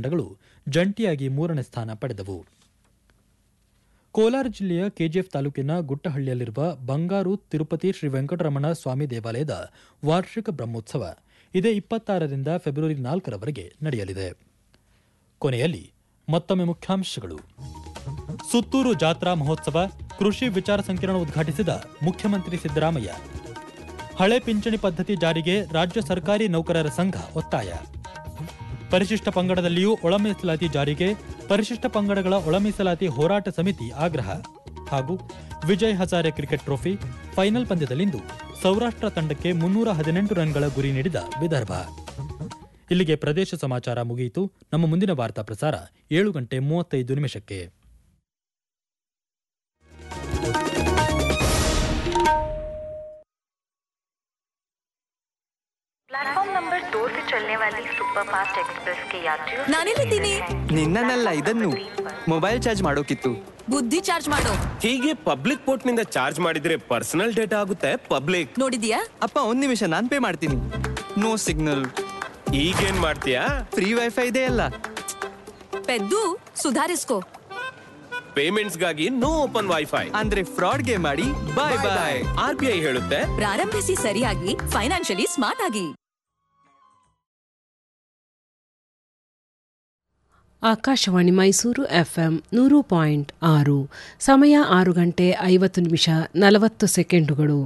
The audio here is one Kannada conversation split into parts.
ತಂಡಗಳು ಜಂಟಿಯಾಗಿ ಮೂರನೇ ಸ್ಥಾನ ಪಡೆದವು ಕೋಲಾರ ಜಿಲ್ಲೆಯ ಕೆಜಿಎಫ್ ತಾಲೂಕಿನ ಗುಟ್ಟಹಳ್ಳಿಯಲ್ಲಿರುವ ಬಂಗಾರು ತಿರುಪತಿ ಶ್ರೀ ವೆಂಕಟರಮಣ ಸ್ವಾಮಿ ದೇವಾಲಯದ ವಾರ್ಷಿಕ ಬ್ರಹ್ಮೋತ್ಸವ ಇದೇ ಇಪ್ಪತ್ತಾರರಿಂದ ಫೆಬ್ರವರಿ ನಾಲ್ಕರವರೆಗೆ ನಡೆಯಲಿದೆ ಕೊನೆಯಲ್ಲಿ ಮತ್ತೊಮ್ಮೆ ಮುಖ್ಯಾಂಶಗಳು ಸುತ್ತೂರು ಜಾತ್ರಾ ಮಹೋತ್ಸವ ಕೃಷಿ ವಿಚಾರ ಸಂಕಿರಣ ಉದ್ಘಾಟಿಸಿದ ಮುಖ್ಯಮಂತ್ರಿ ಸಿದ್ದರಾಮಯ್ಯ ಹಳೆ ಪಿಂಚಣಿ ಪದ್ಧತಿ ಜಾರಿಗೆ ರಾಜ್ಯ ಸರ್ಕಾರಿ ನೌಕರರ ಸಂಘ ಒತ್ತಾಯ ಪರಿಶಿಷ್ಟ ಪಂಗಡದಲ್ಲಿಯೂ ಒಳ ಮೀಸಲಾತಿ ಜಾರಿಗೆ ಪರಿಶಿಷ್ಟ ಪಂಗಡಗಳ ಒಳ ಮೀಸಲಾತಿ ಹೋರಾಟ ಸಮಿತಿ ಆಗ್ರಹ ಹಾಗೂ Vijay Hazare cricket trophy final ಪಂದ್ಯದಲ್ಲಿಂದು ಸೌರಾಷ್ಟ್ರ ತಂಡಕ್ಕೆ ಮುನ್ನೂರ ಹದಿನೆಂಟು ರನ್ಗಳ ಗುರಿ ನೀಡಿದ ವಿದರ್ಭ ಇಲ್ಲಿಗೆ ಪ್ರದೇಶ ಸಮಾಚಾರ ಮುಗಿಯಿತು ನಮ್ಮ ಮುಂದಿನ ವಾರ್ತಾ ಪ್ರಸಾರ ಏಳು ಗಂಟೆ ಮೂವತ್ತೈದು ನಿಮಿಷಕ್ಕೆ प्लेटफॉर्म नंबर दो से चलने वाली सुपरफास्ट एक्सप्रेस के यात्रियों से ನಾನೆಲ್ಲಿದ್ದೀನಿ ನಿನ್ನನ್ನೆಲ್ಲ ಇದನ್ನು ಮೊಬೈಲ್ ಚಾರ್ಜ್ ಮಾಡೋಕಿತ್ತು ಬುದ್ಧಿ ಚಾರ್ಜ್ ಮಾಡು ಹೀಗೆ ಪಬ್ಲಿಕ್ ಪೋರ್ಟ್ ನಿಂದ ಚಾರ್ಜ್ ಮಾಡಿದ್ರೆ ಪರ್ಸನಲ್ ಡೇಟಾ ಆಗುತ್ತೆ ಪಬ್ಲಿಕ್ ನೋಡಿದ್ಯಾ ಅಪ್ಪ ಒಂದ್ ನಿಮಿಷ ನಾನ್ ಪೇ ಮಾಡ್ತೀನಿ ನೋ ಸಿಗ್ನಲ್ ಈಗೇನ್ ಮಾಡ್ತೀಯಾ ಫ್ರೀ ವೈಫೈ ಇದೆ ಅಲ್ಲ ಪೆದ್ದು ಸುಧಾರಿಸ್ಕೋ ಪೇಮೆಂಟ್ಸ್ ಗಾಗಿ ನೋ ಓಪನ್ ವೈಫೈ ಅಂದ್ರೆ ಫ್ರಾಡ್ಗೆ ಮಾಡಿ bye bye R B I ಹೇಳುತ್ತೆ ಪ್ರಾರಂಭಿಸಿ ಸರಿಯಾಗಿ ಫೈನಾನ್ಷಿಯಲಿ ಸ್ಮಾರ್ಟ್ ಆಗಿ ಆಕಾಶವಾಣಿ ಮೈಸೂರು ಎಫ್ಎಂ ನೂರು ಪಾಯಿಂಟ್ ಆರು ಸಮಯ ಆರು ಗಂಟೆ ಐವತ್ತು ನಿಮಿಷ ನಲವತ್ತು ಸೆಕೆಂಡುಗಳು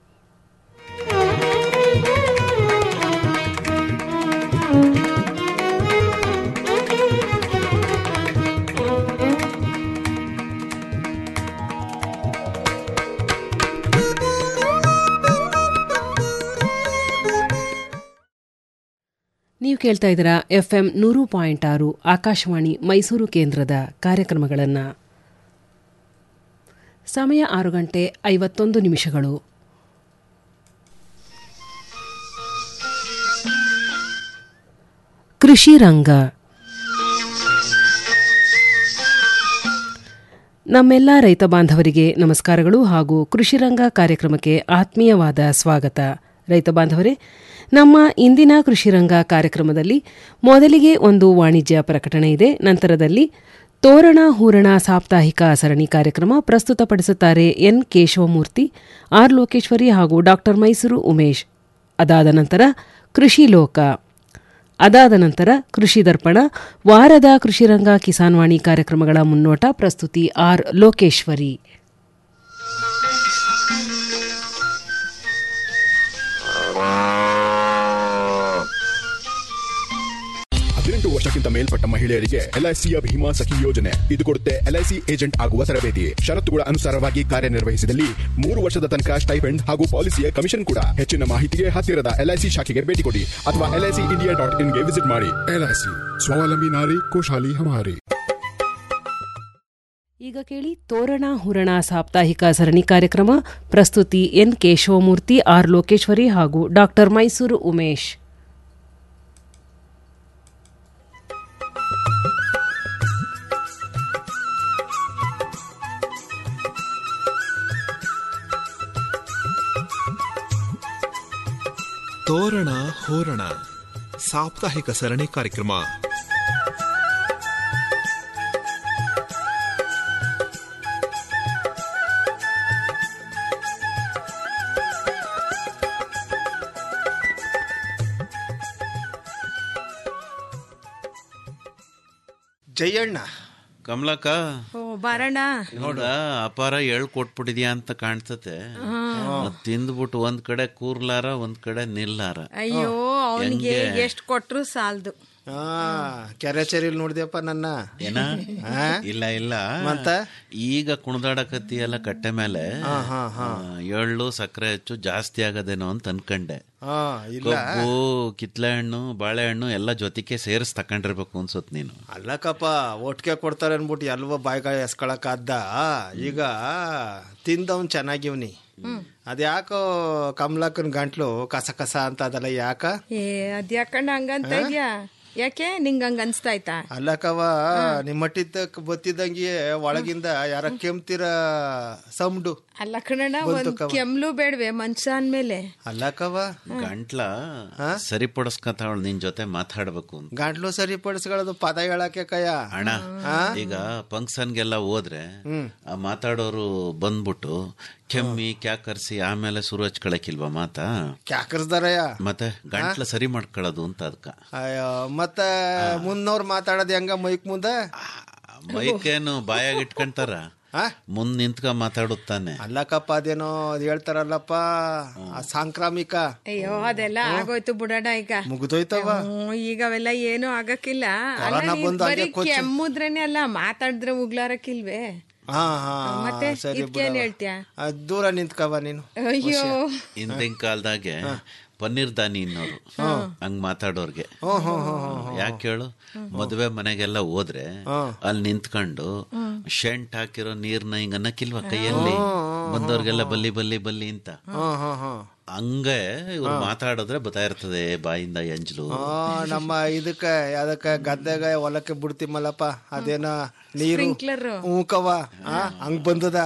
ನೀವು ಕೇಳ್ತಾ ಇದ್ದೀರಾ ಎಫ್ ಎಂ ನೂರು ಪಾಯಿಂಟ್ ಆರು ಆಕಾಶವಾಣಿ ಮೈಸೂರು ಕೇಂದ್ರದ ಕಾರ್ಯಕ್ರಮಗಳನ್ನು ಸಮಯ ಆರು ಗಂಟೆ ಐವತ್ತೊಂದು ನಿಮಿಷಗಳು ಕೃಷಿ ರಂಗ ನಮ್ಮೆಲ್ಲ ರೈತ ಬಾಂಧವರಿಗೆ ನಮಸ್ಕಾರಗಳು ಹಾಗೂ ಕೃಷಿ ರಂಗ ಕಾರ್ಯಕ್ರಮಕ್ಕೆ ಆತ್ಮೀಯವಾದ ಸ್ವಾಗತ ರೈತ ಬಾಂಧವರೇ ನಮ್ಮ ಇಂದಿನ ಕೃಷಿ ರಂಗ ಕಾರ್ಯಕ್ರಮದಲ್ಲಿ ಮೊದಲಿಗೆ ಒಂದು ವಾಣಿಜ್ಯ ಪ್ರಕಟಣೆ ಇದೆ ನಂತರದಲ್ಲಿ ತೋರಣ ಹೂರಣ ಸಾಪ್ತಾಹಿಕ ಸರಣಿ ಕಾರ್ಯಕ್ರಮ ಪ್ರಸ್ತುತಪಡಿಸುತ್ತಾರೆ ಎನ್ ಕೇಶವಮೂರ್ತಿ ಆರ್ ಲೋಕೇಶ್ವರಿ ಹಾಗೂ ಡಾಕ್ಟರ್ ಮೈಸೂರು ಉಮೇಶ್ ಅದಾದ ನಂತರ ಕೃಷಿ ಲೋಕ ಅದಾದ ನಂತರ ಕೃಷಿ ದರ್ಪಣ ವಾರದ ಕೃಷಿರಂಗ ಕಿಸಾನ್ವಾಣಿ ಕಾರ್ಯಕ್ರಮಗಳ ಮುನ್ನೋಟ ಪ್ರಸ್ತುತಿ ಆರ್ ಲೋಕೇಶ್ವರಿ ಹದಿನೆಂಟು ವರ್ಷಕ್ಕಿಂತ ಮೇಲ್ಪಟ್ಟ ಮಹಿಳೆಯರಿಗೆ ಎಲ್ಐಸಿಯ ಭೀಮಾ ಸಖಿ ಯೋಜನೆ ಇದು ಕೊಡುತ್ತೆ ಎಲ್ಐಸಿ ಏಜೆಂಟ್ ಆಗುವ ತರಬೇತಿ ಷರತ್ತುಗಳ ಅನುಸಾರವಾಗಿ ಕಾರ್ಯನಿರ್ವಹಿಸಿದಲ್ಲಿ ಮೂರು ವರ್ಷದ ತನಕ ಸ್ಟೈಫೆಂಡ್ ಹಾಗೂ ಪಾಲಿಸಿಯ ಕಮಿಷನ್ ಕೂಡ ಹೆಚ್ಚಿನ ಮಾಹಿತಿಗೆ ಹತ್ತಿರದ ಎಲ್ಐಸಿ ಶಾಖೆಗೆ ಭೇಟಿ ಕೊಡಿ ಅಥವಾ ಎಲ್ಐಸಿ ಇಂಡಿಯಾ ಡಾಟ್ ಇನ್ಗೆ ವಿಸಿಟ್ ಮಾಡಿ ಎಲ್ಐಸಿ ಸ್ವಾವಲಂಬಿ ನಾರಿ ಕೋಶಾಲಿ ಹಮಾರಿ ಈಗ ಕೇಳಿ ತೋರಣ ಹುರಣ ಸಾಪ್ತಾಹಿಕ ಸರಣಿ ಕಾರ್ಯಕ್ರಮ ಪ್ರಸ್ತುತಿ ಎನ್ ಕೇಶವಮೂರ್ತಿ ಆರ್ ಲೋಕೇಶ್ವರಿ ಹಾಗೂ ಡಾಕ್ಟರ್ ಮೈಸೂರು ಉಮೇಶ್ ತೋರಣ ಹೋರಣ ಸಾಪ್ತಾಹಿಕ ಸರಣಿ ಕಾರ್ಯಕ್ರಮ ಜಯಣ್ಣ ಕಮಲಕ್ಕ ಓ ಬರೋಣ ನೋಡ ಅಪಾರ ಎಳ್ ಕೊಟ್ಬಿಟ್ಟಿದ್ಯಾ ಅಂತ ಕಾಣ್ತತೆ ಮತ್ತ್ ತಿಂದ್ಬಿಟ್ಟು ಒಂದ್ ಕಡೆ ಕೂರ್ಲಾರ ಒಂದ್ ಕಡೆ ನಿಲ್ಲಾರ ಅಯ್ಯೋ ಅವನಿಗೆ ಹೆಂಗೆ? ಎಷ್ಟು ಕೊಟ್ರು ಸಾಲದು ಆ ಕೆರೆಚೇರಿಲ್ ನೋಡ್ದ್ಯಪ್ಪ ನನ್ನ ಏನ ಆ? ಇಲ್ಲ ಇಲ್ಲ ಮತ್ತ? ಈಗ ಕುಣದಾಡಕತ್ತಿಯಲ್ಲ ಕಟ್ಟೆ ಮೇಲೆ ಹಾ, ಹಾ. ಆ, ಎಳ್ಳು ಸಕ್ಕರೆ ಹೆಚ್ಚು ಜಾಸ್ತಿ ಆಗದೇನೋ ಅಂತ ಅನ್ಕಂಡೆ ಹಾ ಇಲ್ಲ ಕಬ್ಬು ಕಿತ್ಳೆಹಣ್ಣು ಬಾಳೆಹಣ್ಣು ಎಲ್ಲ ಜೊತೆಗೆ ಸೇರಿಸ್ ತಕೊಂಡಿರ್ಬೇಕು ಅನ್ಸುತ್ ನೀನು ಅಲ್ಲಕ್ಕಪ್ಪ ಒಟ್ಟಿಗೆ ಕೊಡ್ತಾರೆ ಅನ್ಬಿಟ್ಟು ಎಲ್ವ ಬಾಯ್ಗಾಯ ಎಸ್ಕೊಳಕ್ಕಾದ್ದ ಈಗ ತಿಂದವನ್ ಚೆನ್ನಾಗಿವ್ನಿ ಅದ್ಯಾಕೋ ಕಮಲಕ್ಕನ್ ಗಂಟ್ಲು ಕಸ ಕಸ ಅಂತ ಅದಲ್ಲ ಯಾಕ ಏ ಅದ್ಯಾಕಣ್ಣ ಹಂಗಂತ ಇದ್ಯಾ ಯಾಕೆ ನಿಂಗ್ ಹಂಗ ಅನ್ಸ್ತಾಯ್ತಾ ಅಲ್ಲಕವ ನಿಮ್ಮ ಮಟ್ಟಿದ್ದಕ್ ಬತ್ತಿದಂಗೆ ಒಳಗಿಂದ ಯಾರ ಕೆಮ್ತಿರ ಸಮ್ಡು ಅಲ್ಲ ಕಣಣ್ಣ ಬಂತು ಒಂದ್ ಕವ. ಕೆಮ್ಲು ಬೇಡ್ವೆ ಮನುಷ್ಯ ಅಂದ್ಮೇಲೆ ಅಲ್ಲಕವ ಗಂಟ್ಲ ಸರಿಪಡಿಸ್ಕೊತಾವಳು ನಿನ್ ಜೊತೆ ಮಾತಾಡ್ಬೇಕು ಅಂತ ಗಂಟ್ಲು ಸರಿಪಡಿಸ್ಕೊಳ್ಳೋದು ಪದ ಹೇಳಕ್ಕೆ ಕಯ ಅಣ್ಣ ಈಗ ಫಂಕ್ಷನ್ಗೆಲ್ಲ ಹೋದ್ರೆ ಆ ಮಾತಾಡೋರು ಬಂದ್ಬಿಟ್ಟು ಕೆಮ್ಮಿ ಕ್ಯಾಕರ್ಸಿ ಆಮೇಲೆ ಸುರು ಹಚ್ಕೊಳಕಿಲ್ವಾ ಮಾತಾ ಕ್ಯಾಕರ್ಸ್ದಾರಯ್ಯ ಮತ್ತೆ ಗಂಟ್ಲ ಸರಿ ಮಾಡ್ಕೊಳ್ಳೋದು ಅಂತ ಅದಕ್ಕ ಅಯ್ಯೋ ಮತ್ತ ಮುನ್ನೋರ್ ಮಾತಾಡೋದ್ ಹೆಂಗ ಮೈಕ್ ಮುಂದ ಮೈಕೇನು ಬಾಯಾಗ ಇಟ್ಕೊಂತಾರ ಮುಂದ್ ನಿಂತ್ಕ ಮಾತಾಡುತ್ತಾನೆ ಅಲ್ಲಕ್ಕಪ್ಪ ಅದೇನೋ ಅದ್ ಹೇಳ್ತಾರಲ್ಲಪ್ಪ ಆ ಸಾಂಕ್ರಾಮಿಕ ಅಯ್ಯೋ ಅದೆಲ್ಲ ಆಗೋಯ್ತು ಬಿಡೋಣ ಈಗ ಮುಗ್ದೋಯ್ತವ ಹ್ಮ್, ಈಗ ಅವೆಲ್ಲ ಏನು ಆಗಕ್ಕಿಲ್ಲ ಅಲ್ಲ ಕೊರೋನಾ ನೀನ್ ಬಂದು ಬರೀ ಹಾಗೆ ಕೊಚ್ಚು. ಕೆಮ್ಮುದ್ರೇನೆ ಅಲ್ಲ ಮಾತಾಡಿದ್ರೆ ಉಗ್ಲಾರಕ್ಕಿಲ್ವೇ ಹಾ ಹಾ ಮತ್ತೆ ಸರಿ ಇದ್ಕೇನ್ ಬಿಡವ್ವ. ಹೇಳ್ತೀಯ ಆ, ದೂರ ನಿಂತ್ಕವ ನೀನು ಅಯ್ಯೋ ಹಿಂದಿನ ಕಾಲದಾಗೆ ಪನ್ನೀರ್ ದಾನಿ ಇನ್ನೋರು ಹಂಗ್ ಮಾತಾಡೋರ್ಗೆ ಯಾಕೆ ಹೇಳು ಮದುವೆ ಮನೆಗೆಲ್ಲ ಹೋದ್ರೆ ಅಲ್ಲಿ ನಿಂತ್ಕೊಂಡು ಶೆಂಟ್ ಹಾಕಿರೋ ನೀರ್ನ ಹಿಂಗ ಅನ್ನಕ್ಕಿಲ್ವಾ ಕೈಯಲ್ಲಿ ಬಂದವ್ರಿಗೆಲ್ಲ ಬಲ್ಲಿ ಬಲ್ಲಿ ಬಲ್ಲಿ ಅಂತ ಹಾ ಹಾ ಹಾ ಹಂಗೆ ಇವ್ರು ಮಾತಾಡಿದ್ರೆ ಬತ್ತಾ ಇರ್ತದೆ ಬಾಯಿಂದ ಎಂಜಲು ಆ, ನಮ್ಮ ಇದಕ್ಕ ಯಾವ್ದಕ್ಕ ಗದ್ದೆಗ ಹೊಲಕ್ಕೆ ಬಿಡ್ತೀಮಲ್ಲಪ್ಪ ಅದೇನ ನೀರು Sprinkler. ಹೂಕವ ಹಂಗ್ ಬಂದದ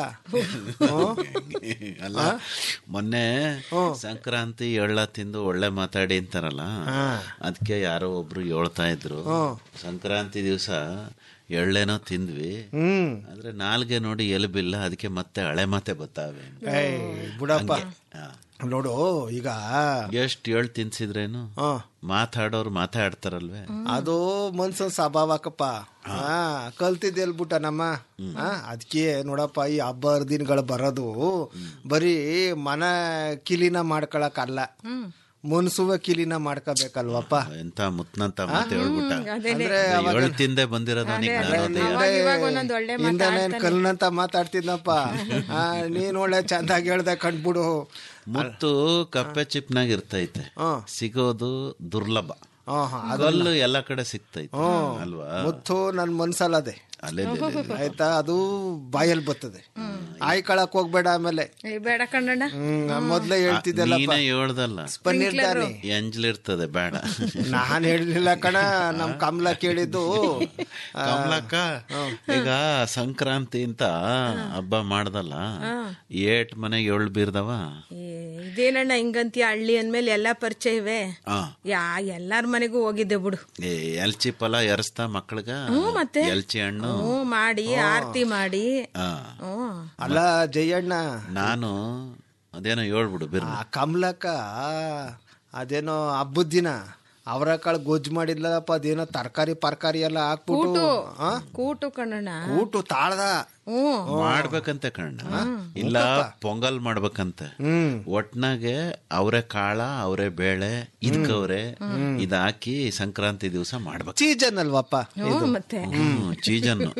ಅಲ್ಲ ಮೊನ್ನೆ ಸಂಕ್ರಾಂತಿ ಎಳ್ಳ ತಿಂದು ಒಳ್ಳೆ ಮಾತಾಡಿ ಅಂತಾರಲ್ಲ ಅದಕ್ಕೆ ಯಾರೋ ಒಬ್ರು ಹೇಳ್ತಾ ಇದ್ರು ಸಂಕ್ರಾಂತಿ ದಿವಸ ಎಳ್ಳೆನೋ ತಿಂದ್ವಿ ಹ್ಮ್ ಆದ್ರೆ ನಾಲ್ಗೆ ನೋಡಿ ಎಲುಬಿಲ್ಲ ಅದಕ್ಕೆ ಮತ್ತೆ ಹಳೆ ಮಾತೆ ಬತ್ತಾವೆ ಏಯ್ ಬಿಡಪ್ಪ ನೋಡು ಈಗ ಎಷ್ಟ್ ಏಳ್ ತಿನ್ಸಿದ್ರೇನು ಮಾತಾಡೋರು ಮಾತಾಡ್ತಾರಲ್ವೇ ಅದು ಮನ್ಸನ್ ಸ್ವಭಾವಕ್ಕಪ್ಪ ಹಾ ಕಲ್ತಿದ್ದೆ ಅಲ್ಬಿಟ್ಟ ನಮ್ಮ ಅದಕ್ಕೆ ನೋಡಪ್ಪ ಈ ಹಬ್ಬ ಹರಿದಿನಗಳು ಬರೋದು ಬರೀ ಮನ ಕಿಲಿನ ಮಾಡ್ಕೊಳಕಲ್ಲ ಮನ್ಸುವ ಕಿಲಿನ ಮಾಡ್ಕೋಬೇಕಲ್ವಪ್ಪ ಎಂತ ಮುತ್ನಂತ ಮಾತು ಹೇಳ್ಬಿಟ್ಟ ಅಂದ್ರೆ ಏಳ್ ತಿಂದೆ ಬಂದಿರೋದು ಅವನಿಗೆ ಜ್ಞಾನೋದಯ ಅವಾಗ ಇವಾಗ ಒಂದೊಂದ್ ಒಳ್ಳೆ ಹಿಂದನೇನ್ ಕಲ್ನಂತ ಮಾತಾಡ್ತಿದ್ನಪ್ಪ ಆ, ನೀನ್ ಒಳ್ಳೆ ಚಂದಾಗಿ ಹೇಳ್ದೆ ಕಂಡ್ಬಿಡು ಮುತ್ತು ಕಪ್ಪೆ ಚಿಪ್ನಾಗ ಇರ್ತೈತೆ ಸಿಗೋದು ದುರ್ಲಭ ಹಾ ಹಾ ಕಲ್ಲು ಎಲ್ಲ ಕಡೆ ಸಿಗ್ತೈತೆ ಅಲ್ವಾ ಮುತ್ತು ನನ್ ಮನ್ಸಲ್ಲದೆ ಅಲ್ಲೇ ಆಯ್ತಾ ಅದು ಬಾಯಲ್ಲಿ ಬರ್ತದೆ ಆಯ್ಕೊಳಕ್ ಹೋಗ್ಬೇಡ ಆಮೇಲೆ ಏ, ಬೇಡ ಕಣ್ಣಣ್ಣ ಹ್ಮ್ ನಾನ್ ಮೊದ್ಲೇ ಹೇಳ್ತಿದ್ದೆಲ್ಲಪ್ಪ ನೀನೇ ಹೇಳ್ದಲ್ಲ ಪನ್ನೀರ್ ದಾನಿ ಎಂಜ್ಲಿರ್ತದೆ ಬೇಡ ನಾನ್ ಹೇಳಿರ್ಲಿಲ್ಲ ಕಣ ನಮ್ ಕಮಲ ಕೇಳಿದ್ದು ಆ, ಕಮಲಕ್ಕ ಈಗ ಸಂಕ್ರಾಂತಿ ಅಂತ ಹಬ್ಬ ಮಾಡ್ದಲ್ಲ ಏಟ್ ಮನೆಗೆ ಏಳ್ ಬೀರ್ದವ ಏ, ಇದೇನಣ್ಣ ಹಿಂಗಂತೀಯ ಹಳ್ಳಿ ಅಂದ್ಮೇಲೆ ಎಲ್ಲಾ ಪರಿಚಯವೇ ಆ, ಯಾ ಎಲ್ಲಾರ ಮನೆಗೂ ಹೋಗಿದ್ದೆ ಬಿಡು ಏ ಎಲ್ಚಿ ಫಲ ಎರಸ್ತಾ ಮಕ್ಳಿಗ ಹ್ಮ್, ಮತ್ತೆ? ಎಲ್ಚಿ ಹಣ್ಣು ಹ್ಞೂ ಮಾಡಿ ಆರ್ತಿ ಮಾಡಿ ಆ, ಹ್ಮ್ ಅಲ್ಲ ಜಯಣ್ಣ ನಾನು ಅದೇನೋ ಹೇಳ್ಬಿಡು ಬಿರ್ನ ಆ ಕಮಲಕ್ಕ ಅದೇನೋ ಹಬ್ಬದ ದಿನ ಅವರ ಕಾಳು ಗೊಜ್ಜು ಮಾಡಿದ್ಲಪ್ಪ ಅದೇನೋ ತರಕಾರಿ ಪರ್ಕಾರಿ ಎಲ್ಲ ಹಾಕ್ಬಿಟ್ಟು ಆ? ಕೂಟು ಕಣ್ಣಣ್ಣ ಕೂಟು ತಾಳ್ದ ಹ್ಮ್ ಮಾಡ್ಬೇಕಂತೆ ಕಣ್ಣ ಇಲ್ಲ ಪೊಂಗಲ್ ಮಾಡ್ಬೇಕಂತೆ ಹ್ಮ್ ಒಟ್ನಾಗೆ ಅವರೇ ಕಾಳ ಅವರೇ ಬೇಳೆ ಇದಕ್ಕವ್ರೆ ಇದ್ ಹಾಕಿ ಸಂಕ್ರಾಂತಿ ದಿವಸ ಮಾಡ್ಬೇಕು ಸೀಸನ್ ಅಲ್ವಪ್ಪ ಹ್ಞೂ ಮತ್ತೆ ಚೀಜನ್ನು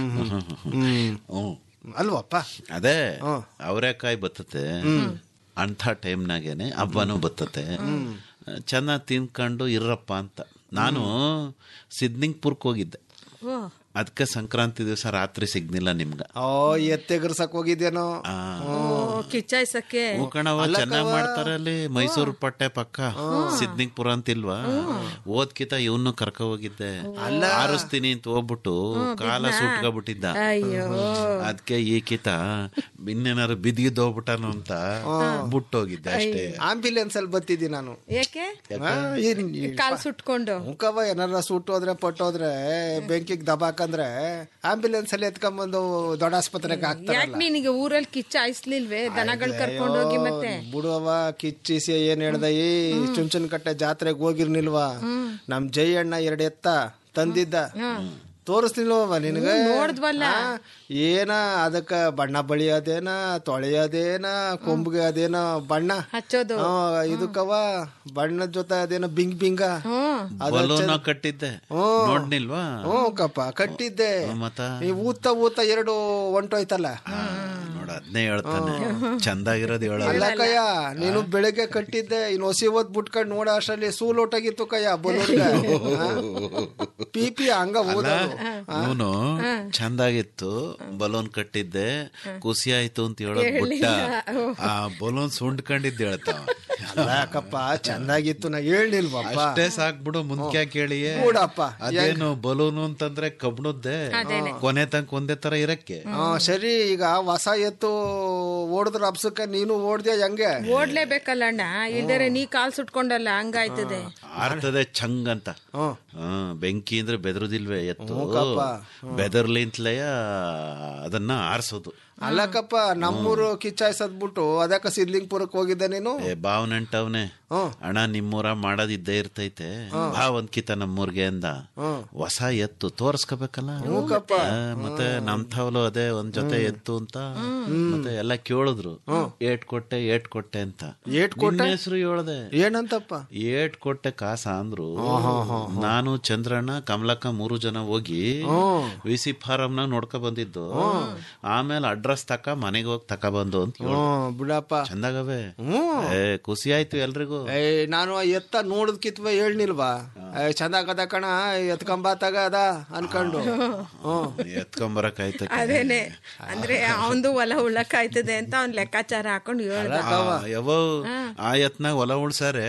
ಹ್ಮ್ ಅಲ್ವಪ್ಪ ಅದೇ ಅವರೆಕಾಯಿ ಬತ್ತತೆ ಅಂಥ ಟೈಮ್ನಾಗೇನೆ ಹಬ್ಬನೂ ಬತ್ತತೆ ಚೆನ್ನಾಗಿ ತಿನ್ಕೊಂಡು ಇರ್ರಪ್ಪ ಅಂತ ನಾನು ಸಿದ್ನಿಂಗ್ಪುರ್ಕ್ ಹೋಗಿದ್ದೆ ಓ ಅದಕ್ಕೆ ಸಂಕ್ರಾಂತಿ ದಿವಸ ರಾತ್ರಿ ಸಿಗ್ನಿಲ್ಲ ನಿಮ್ಗ ಓ ಎತ್ತೆಗರ್ಸಕ್ ಹೋಗಿದ್ದೇನೋ ಓ ಕಿಚ್ಚಾಯ್ಸಕ್ಕೆ ಕಣವ ಚೆನ್ನಾಗ್ ಮಾಡ್ತಾರೆ ಅಲ್ಲಿ ಮೈಸೂರು ಪಟ್ಟೆ ಪಕ್ಕ ಸಿದ್ನಿಂಗ್ಪುರ ಅಂತಿಲ್ವಾ ಓದ್ಕಿತ ಇವನು ಕರ್ಕ ಹೋಗಿದ್ದೆ ಆರಿಸ್ತೀನಿ ಅಂತ ಹೋಗ್ಬಿಟ್ಟು ಕಾಲ ಸುಟ್ಕೊಬಿಟ್ಟಿದ್ದ ಅಯ್ಯೋ ಅದಕ್ಕೆ ಈ ಕಿತ ಇನ್ನೇನಾರು ಬಿದ್ಗಿದ್ದು ಹೋಗ್ಬಿಟ್ಟನು ಅಂತ ಬಿಟ್ಟೋಗಿದ್ದೆ ಅಷ್ಟೇ ಆಂಬ್ಯುಲೆನ್ಸ್ ಅಲ್ಲಿ ಬತ್ತಿದ್ದಿ ನಾನು ಯಾಕೆ ಆ, ಏನ್ ಈ- ಕಾಲ್ ಸುಟ್ಕೊಂಡು ಮುಖವ ಏನಾರ ಸುಟ್ಟೋದ್ರೆ ಪಟ್ಟೋದ್ರೆ ಬೆಂಕಿಗೆ ದಬಾಕಂದ್ರೆ ಆಂಬ್ಯುಲೆನ್ಸ್ ಅಲ್ಲಿ ಎತ್ಕೊಂಡ್ಬಂದು ದೊಡ್ಡ ಆಸ್ಪತ್ರೆಗೆ ಹಾಕ್ತಾರಲ್ಲ ಯಾಕೆ ನಿನಗೆ ಊರಲ್ಲಿ ಕಿಚ್ಚಾಯಿಸ್ಲಿಲ್ವೇ ದನಗಳು ಕರ್ಕೊಂಡು ಹೋಗಿ ಮತ್ತೆ ಬಿಡುವವ ಕಿಚ್ಚಿಸಿ ಏನ್ ಹೇಳ್ದ ಈ ಚುಂಚನ ಕಟ್ಟೆ ಜಾತ್ರೆಗೆ ಹೋಗಿರ್ನಿಲ್ವಾ ನಮ್ ಜೈ ಅಣ್ಣ ಎರಡು ಎತ್ತ ತಂದಿದ್ದ ತೋರಿಸ್ನಿಲ್ವವ ನಿನಗೆ ನೋಡ್ದ್ವಲ್ಲ. ಆ, ಏನ ಅದಕ್ಕ ಬಣ್ಣ ಬಳಿಯೋದೇನ ತೊಳೆಯೋದೇನ ಕೊಂಬಿಗೆ ಅದೇನ ಬಣ್ಣ ಹಚ್ಚೋದು ಆ, ಇದಕ್ಕವ ಬಣ್ಣದ ಜೊತೆ ಅದೇನೋ ಬಿಂಗ್ ಬಿಂಗ ಅದು ಬಲೂನ ಕಟ್ಟಿದ್ದೆ ನೋಡ್ನಿಲ್ವಾ ಹ್ಞೂ ಕಪ್ಪ ಕಟ್ಟಿದ್ದೆ ಮತ್ತ ಈ ಊತ ಊತ ಎರಡು ಹೊಂಟೋಯ್ತಲ್ಲ ನೋಡ ಅದನ್ನೇ ಹೇಳ್ತಾನೆ ಚಂದಾಗಿರೋದು ಹೇಳೋದು ಅಲ್ಲ ಕಯ್ಯ ನೀನು ಬೆಳಿಗ್ಗೆ ಕಟ್ಟಿದ್ದೆ ಇನ್ನು ಹೊಸಿ ಓದ್ ಬಿಟ್ಕೊಂಡ್ ನೋಡ ಅಷ್ಟರಲ್ಲಿ ಸೂಲ್ ಒಟ್ಟಾಗಿತ್ತು ಕಯ್ಯ ಬಲೂನ್ಗ ಪಿ ಪಿ ಹಂಗ ಓದೋದು ಇವನು ಚಂದಾಗಿತ್ತು ಬಲೂನ್ ಕಟ್ಟಿದ್ದೆ ಖುಷಿ ಆಯ್ತು ಅಂತ ಹೇಳೋದ್ ಬಿಟ್ಟ ಆ ಬಲೂನ್ ಸುಂಡ್ಕೊಂಡಿದ್ದು ಹೇಳ್ತಾವ ಅಲ್ಲಕ್ಕಪ್ಪ ಚಂದಾಗಿತ್ತು ನಾ ಹೇಳಿಲ್ವಪ್ಪ ಅಷ್ಟೇ ಸಾಕ್ಬಿಡು ಮುಂದ್ಕೆ ಕೇಳಿಯೇ ಕೂಡಪ್ಪ, ಅದೇನು ಬಲೂನು ಅಂತಂದ್ರೆ ಕಬ್ಣದ್ದೆ ಕೊನೆ ತನಕ ಒಂದೇ ತರ ಇರಕ್ಕೆ ಹಾ ಸರಿ ಈಗ ಹೊಸ ಎತ್ತು ಓಡಿದ್ರ ಅಪ್ಸಕ್ಕ ನೀನು ಓಡ್ದ್ಯಾ ಹೆಂಗೆ ಓಡ್ಲೇಬೇಕಲ್ಲ ಅಣ್ಣ ಇಲ್ದರೆ ನೀ ಕಾಲ್ ಸುಟ್ಕೊಂಡಲ್ಲ ಹಂಗಾಯ್ತದೆ ಆರ್ತದೆ ಚಂಗ್ ಅಂತ ಹ್ಮ್. ಹ್ಮ್, ಬೆಂಕಿ ಅಂದ್ರೆ ಬೆದರುದಿಲ್ವೇ ಎತ್ತು ಹ್ಞೂ ಕಪ್ಪ. ಬೆದರ್ಲಿಂತ್ಲೇ ಅದನ್ನ ಆರ್ಸೋದು ಅಲ್ಲಕ್ಕಪ್ಪ ನಮ್ಮೂರು ಕಿಚ್ಚಾಯ್ಸದ್ಬಿಟ್ಟು ಅದಕ್ಕ ಸಿದ್ಲಿಂಗ್ಪುರಕ್ಕೆ ಹೋಗಿದ್ದೆ ನೀನು ಏ ಬಾವ್ ನೆಂಟವ್ನೆ ಹ್ಮ್. ಅಣ್ಣ ನಿಮ್ಮೂರ ಮಾಡೋದಿದ್ದೇ ಇರ್ತೈತೆ ಬಾ ಒಂದ್ಕಿತ ನಮ್ಮೂರ್ಗೆ ಅಂದ ಹೊಸ ಎತ್ತು ತೋರ್ಸ್ಕೋಬೇಕಲ್ಲ ಆ, ಮತ್ತೆ ನಮ್ಥವ್ಲು ಅದೇ ಒಂದ್ ಜೊತೆ ಎತ್ತು ಅಂತ ಮತ್ತೆ ಎಲ್ಲ ಕೇಳಿದ್ರು ಏಟ್ ಕೊಟ್ಟೆ ಏಟ್ ಕೊಟ್ಟೆ ಅಂತ ಏಟ್ ಕೊಟ್ಟೆ? ಹೆಸರು ಹೇಳ್ದೆ ಏನಂತಪ್ಪ ಏಟ್ ಕೊಟ್ಟೆ ಕಾಸ ಅಂದ್ರು ನಾನು ಚಂದ್ರಣ್ಣ ಕಮಲಕ್ಕ ಮೂರು ಜನ ಹೋಗಿ ವಿ ಸಿ ಫಾರಂ ನಾಗ ನೋಡ್ಕೊ ಬಂದಿದ್ದು ಆಮೇಲೆ ಅಡ್ರೆಸ್ ತಕ ಮನೆಗೆ ಹೋಗಿ ತಕ ಬಂದು ಅಂತ ಹೇಳ್ದೆ. ಹ್ಮ್ ಬಿಡಪ್ಪ ಚಂದಾಗವೆ ಹ್ಮ್ ಏ ಖುಷಿ ಆಯ್ತು ಎಲ್ರಿಗೂ ಏ ನಾನು ಆ ಎತ್ತ ನೋಡಿದ್ ಕಿತ್ವ ಹೇಳ್ನಿಲ್ವಾ ಏ ಚಂದಾಗದ ಕಣ ಎತ್ಕೊಂಬಾತಾಗ ಅದ ಅನ್ಕೊಂಡು ಹ್ಮ್ ಎತ್ಕೊಂಬರಕ್ ಆಯ್ತು ಅದೇನೆ ಅಂದ್ರೆ ಅವಂದು ಹೊಲ ಉಳ್ಳಕ್ಕಾಯ್ತದೆ ಅಂತ ಅವ್ನ್ ಲೆಕ್ಕಾಚಾರ ಹಾಕೊಂಡು ಹೇಳ್ದ ಯಾವ ಆ ಎತ್ನಾಗ ಹೊಲ ಉಳ್ಸಾರೆ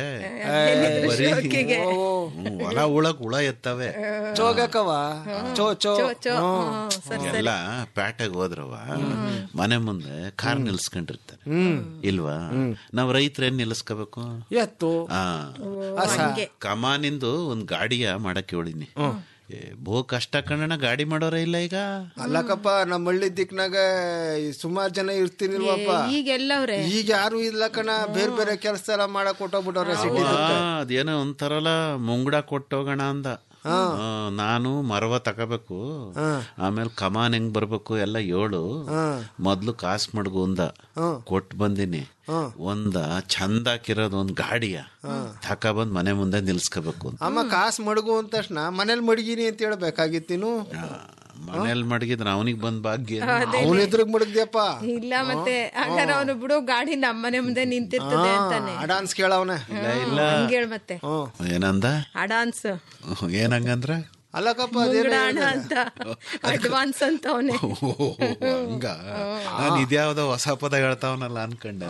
ಬರೀ ಶೋಕಿಗೆ. ಹ್ಮ್, ಹೊಲ ಉಳಕ್ ಹುಳ ಎತ್ತವೆ ಚೋಗಕ್ಕವ ಚೋ ಚೋ ಚೋ ಹ್ಮ್. ಸರಿ ಎಲ್ಲ ಪ್ಯಾಟೆಗೆ ಹೋದ್ರವ ಮನೆ ಮುಂದೆ ಕಾರ್ ನಿಲ್ಸ್ಕೊಂಡಿರ್ತಾರೆ ಇಲ್ವಾ ನಾವ್ ರೈತರೇನ್ ನಿಲ್ಲಿಸ್ಕೋಬೇಕು ಎತ್ತು ಆ ಹಸ ಕಮಾನಿಂದು ಒಂದ್ ಗಾಡಿಯ ಮಾಡಕ್ ಹೇಳಿನಿ ಏ, ಬಹು ಕಷ್ಟ ಕಣ್ಣನ ಗಾಡಿ ಮಾಡೋರೇ ಇಲ್ಲ ಈಗ ಅಲ್ಲಕ್ಕಪ್ಪ ನಮ್ಮ ಹಳ್ಳಿ ದಿಕ್ನಾಗ ಸುಮಾರು ಜನ ಇರ್ತೀನಿಲ್ವಪ್ಪ ಈಗೆಲ್ಲವ್ರೆ ಈಗ ಯಾರು ಇಲ್ಲ ಕಣ ಬೇರೆ ಬೇರೆ ಕೆಲಸ ಎಲ್ಲ ಮಾಡಕ್ ಕೊಟ್ಟೋಗ್ಬಿಟ್ಟವ್ರೆ ಸಿಟಿ ಆ, ಅದೇನೋ ಒಂಥರಲ್ಲ ಮುಂಗಡ ಕೊಟ್ಟೋಗೋಣ ಅಂದ ಆ, ನಾನು ಮರವ ತಗೋಬೇಕು ಆಮೇಲೆ ಕಮಾನ್ ಹೆಂಗ್ ಬರ್ಬೇಕು ಎಲ್ಲ ಏಳು ಮೊದ್ಲು ಕಾಸ್ ಮಡ್ಗು ಅಂದ ಕೊಟ್ ಬಂದಿನಿ ಒಂದ ಚಂದ ಹಾಕಿರೋದು ಒಂದ್ ಗಾಡಿಯ ತಕ ಬಂದ್ ಮನೆ ಮುಂದೆ ನಿಲ್ಸ್ಕೋಬೇಕು ಅಂತ ಅಮ್ಮ ಕಾಸು ಮಡಗು ಅಂದ ತಕ್ಷಣ ಮನೇಲಿ ಮಡಗಿನಿ ಅಂತ ಹೇಳ್ಬೇಕಾಗಿತ್ತು ನೀನು ಮನೇಲಿ ಮಡಗಿದ್ರೆ ಅವನಿಗೆ ಬಂದ್ ಭಾಗ್ಯ ಅವನ ಎದುರಿಗೆ ಮಡಗ್ದ್ಯಪ್ಪ ಇಲ್ಲ ಮತ್ತೆ ಹಂಗಾರೆ ಅವನು ಬಿಡು ಗಾಡಿ ನಮ್ಮನೆ ಮುಂದೆ ನಿಂತಿರ್ತದೆ ಅಂತಾನೆ ಅಡಾನ್ಸ್ ಕೇಳವನೆ ಇಲ್ಲ ಇಲ್ಲ ಹಂಗೇಳ್ ಮತ್ತೆ ಏನಂದ ಅಡಾನ್ಸ್ ಏನಂಗಂದ್ರ ಅಲ್ಲಕ್ಕಪ್ಪ ಅದೇನು ಮುಂಗಡ ಅಂತ ಅಡ್ವಾನ್ಸ್ ಅಂತ ಅವನೇ ಹಂಗ ನಾನು ಇದ್ಯಾವ್ದೋ ಹೊಸ ಪದ ಹೇಳ್ತಾವನಲ್ಲ ಅನ್ಕಂಡೆ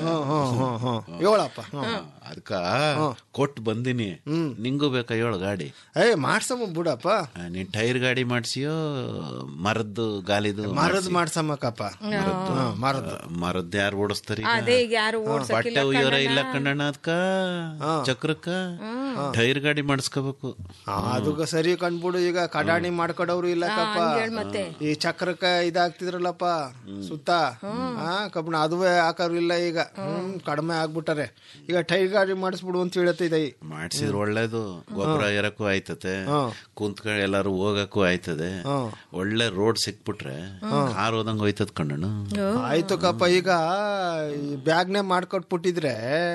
ಹೇಳಪ್ಪ ಅದಕ್ಕ ಕೊಟ್ಟು ಬಂದಿನಿ ನಿಂಗೂ ಬೇಕಾ ಹೇಳು ಗಾಡಿ ಏ ಮಾಡ್ಸಮ್ಮ ಬಿಡಪ್ಪ ಆ, ನೀನ್ ಟೈರ್ ಗಾಡಿ ಮಾಡ್ಸಿಯೋ ಮರದ್ದು ಗಾಲಿದು ಮರದ್ ಮಾಡ್ಸಮ್ಮಕ್ಕಪ್ಪ ಮರದ್ ಮರದ್ ಯಾರು ಓಡಿಸ್ತಾರ ಅದೇ ಈಗ ಯಾರು ಬಟ್ಟೆ ಉಯ್ಯೋರ ಇಲ್ಲ ಕಣ್ಣಣ್ಣ ಅದಕ್ಕ ಚಕ್ರಕ್ಕ ಟೈರ್ ಗಾಡಿ ಮಾಡಿಸ್ಕೋಬೇಕು ಅದು ಸರಿ ಕಂಡ್ಬಿಡು ಈಗ ಕಡಾಣಿ ಮಾಡ್ಕೊಡವ್ರು ಇಲ್ಲಕ್ಕಪ್ಪ ಮತ್ತೆ ಈ ಚಕ್ರಕ್ಕ ಇದಾಗ್ತಿದ್ರಲ್ಲಪ್ಪ ಸುತ್ತ ಹಾ ಕಬ್ಬಣ ಅದುವೇ ಹಾಕೋರು ಇಲ್ಲ ಈಗ ಹ್ಮ್ ಕಡಿಮೆ ಆಗ್ಬಿಟ್ಟಾರೆ ಈಗ ಟೈರ್ ಗಾಡಿ ಮಾಡಿಸ್ಬಿಡು ಅಂತ ಹೇಳತ್ತಿದೆ ಮಾಡ್ಸಿದ್ರೆ ಒಳ್ಳೇದು ಗೊಬ್ಬರ ಎರಕ್ಕೂ ಆಯ್ತತೆ ಕುಂತ್ಕೊಂಡು ಎಲ್ಲಾರು ಹೋಗಕ್ಕೂ ಆಯ್ತದೆ ಒಳ್ಳೆ ರೋಡ್ ಸಿಕ್ಬಿಟ್ರೆ ಕಾರ್ ಹೋದಂಗ್ ಹೋಯ್ತದ ಕಣ್ಣಣ್ಣ ಆಯ್ತು ಕಪ್ಪ ಈಗ ಈ ಬ್ಯಾಗ್ನೆ ಮಾಡ್ಕೊಟ್ಬಿಟ್ಟಿದ್ರೆ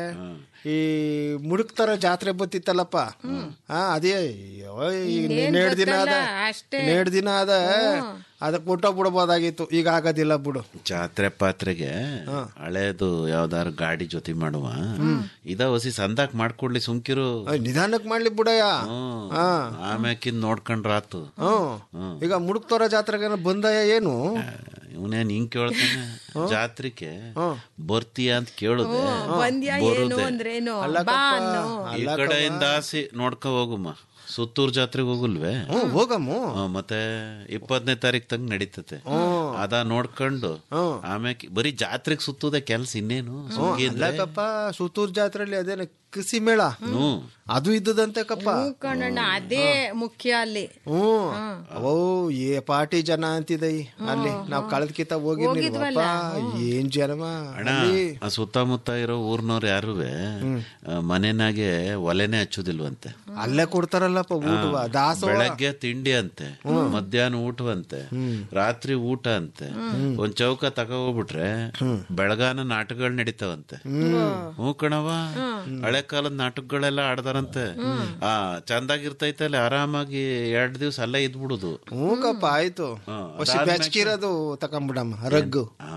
ಈ ಮುಡುಕ್ತರ ಜಾತ್ರೆ ಬತ್ತಿತ್ತಲ್ಲಪ್ಪ ಹಾ ಅದೇ ಅಯ್ಯೋ, ಈಗ ಇನ್ನೆರಡು ದಿನ ಅದ ಅಷ್ಟೇ. ಇನ್ನೆರಡು ದಿನ ಅದ ಅದಕ್ಕೆ ಮುಟ್ಟ ಬಿಡ್ಬೋದಾಗಿತ್ತು ಈಗ ಆಗೋದಿಲ್ಲ ಬಿಡು ಜಾತ್ರೆ ಪಾತ್ರೆಗೆ ಹಳೇದು ಯಾವ್ದಾರು ಗಾಡಿ ಜೊತೆ ಮಾಡುವ ಇದ ಹೊಸಿ ಸಂದಾಕ್ ಮಾಡ್ಕೊಡ್ಲಿ ಸುಮ್ಕಿರು ಅಯ್ಯ್, ನಿಧಾನಕ್ಕೆ ಮಾಡ್ಲಿ ಬಿಡಯ್ಯ ಹಾ ಆಮ್ಯಾಕಿನ್ ನೋಡ್ಕೊಂಡ್ರಾತು ಹ್ಮ್ ಈಗ ಮುಡುಕ್ತೋರ ಜಾತ್ರೆಗೆ ಬಂದಯ ಏನು ಇವನೇನ್ ಹಿಂಗ್ ಕೇಳ್ತಾನೆ ಜಾತ್ರೆಗೆ ಬರ್ತೀಯ ಅಂತ ಕೇಳುದೆ ಬಂದ್ಯಾ ಏನು ಬರುದೆ ಅಂದ್ರೇನು ಬಾ ಅನ್ನೋ ಈ ಕಡೆಯಿಂದ ಆಸಿ ನೋಡ್ಕೊ ಹೋಗುಮ್ಮ ಸುತ್ತೂರ್ ಜಾತ್ರೆಗೆ ಹೋಗುಲ್ವೇ ಹ್ಮ್ ಹೋಗಮ್ಮು ಆ, ಮತ್ತೆ ಇಪ್ಪತ್ತನೇ ತಾರೀಕ್ ತಂಗ ನಡೀತತೆ ಅದ ನೋಡ್ಕೊಂಡು ಆಮ್ಯಾಕೆ ಬರೀ ಜಾತ್ರೆಗೆ ಸುತ್ತುದೆ ಕೆಲ್ಸ ಇನ್ನೇನು ಸುಗ್ಗಿ ಅಂದ್ರೆ ಅಲ್ಲಕ್ಕಪ್ಪ ಸುತ್ತೂರ್ ಜಾತ್ರೆಯಲ್ಲಿ ಅದೇನ ಕೃಷಿ ಮೇಳ ಹ್ಮ್ ಅದು ಇದ್ದದಂತೆ ಕಪ್ಪ ಕಣ್ಣಣ್ಣ ಅದೇ ಮುಖ್ಯ ಅಲ್ಲಿ ಹ್ಮ್ ಓ ಏ ಪಾರ್ಟಿ ಜನ ಅಂತಿದೈ ಅಲ್ಲಿ ನಾವ್ ಕಳೆದ ಕಿತ್ತ ಹೋಗಿರ್ನಿಲ್ವಪ್ಪ ಏನ್ ಜನಮ ಅಣ್ಣ ಆ ಸುತ್ತಮುತ್ತ ಇರೋ ಊರ್ನವ್ರು ಯಾರುವೆ ಆ, ಮನೆನಾಗೆ ಒಲೆನೆ ಹಚ್ಚುದಿಲ್ವಂತೆ ಅಲ್ಲೇ ಕೊಡ್ತಾರಲ್ಲಪ್ಪ ಊಟವ ದಾಸೋಹ ಬೆಳಗ್ಗೆ ತಿಂಡಿ ಅಂತೆ ಮಧ್ಯಾಹ್ನ ಊಟವಂತೆ ರಾತ್ರಿ ಊಟ ಅಂತೆ ಒಂದ್ ಚೌಕ ತಗೋಬಿಟ್ರೆ ಬೆಳಗಾನ ನಾಟಕಗಳು ನಡೀತಾವಂತೆ ಹ್ಞೂ ಕಣವ ಹಳೆ ಕಾಲದ ನಾಟಕಗಳೆಲ್ಲ ಆಡ್ದಾರಂತೆ ಆ ಚಂದಾಗಿರ್ತೈತೆ ಅಲ್ಲಿ ಆರಾಮಾಗಿ ಎರಡ್ ದಿವ್ಸ ಅಲ್ಲೇ ಇದ್ಬಿಡುದು ಹ್ಞೂ ಕಪ್ಪ ಆಯ್ತು ಹಾ, ಹೊಸಿ ಬೆಚ್ಕಿರೋದು ತಕೊಂಬಿಡಮ್ಮ ರಗ್ಗು ಆ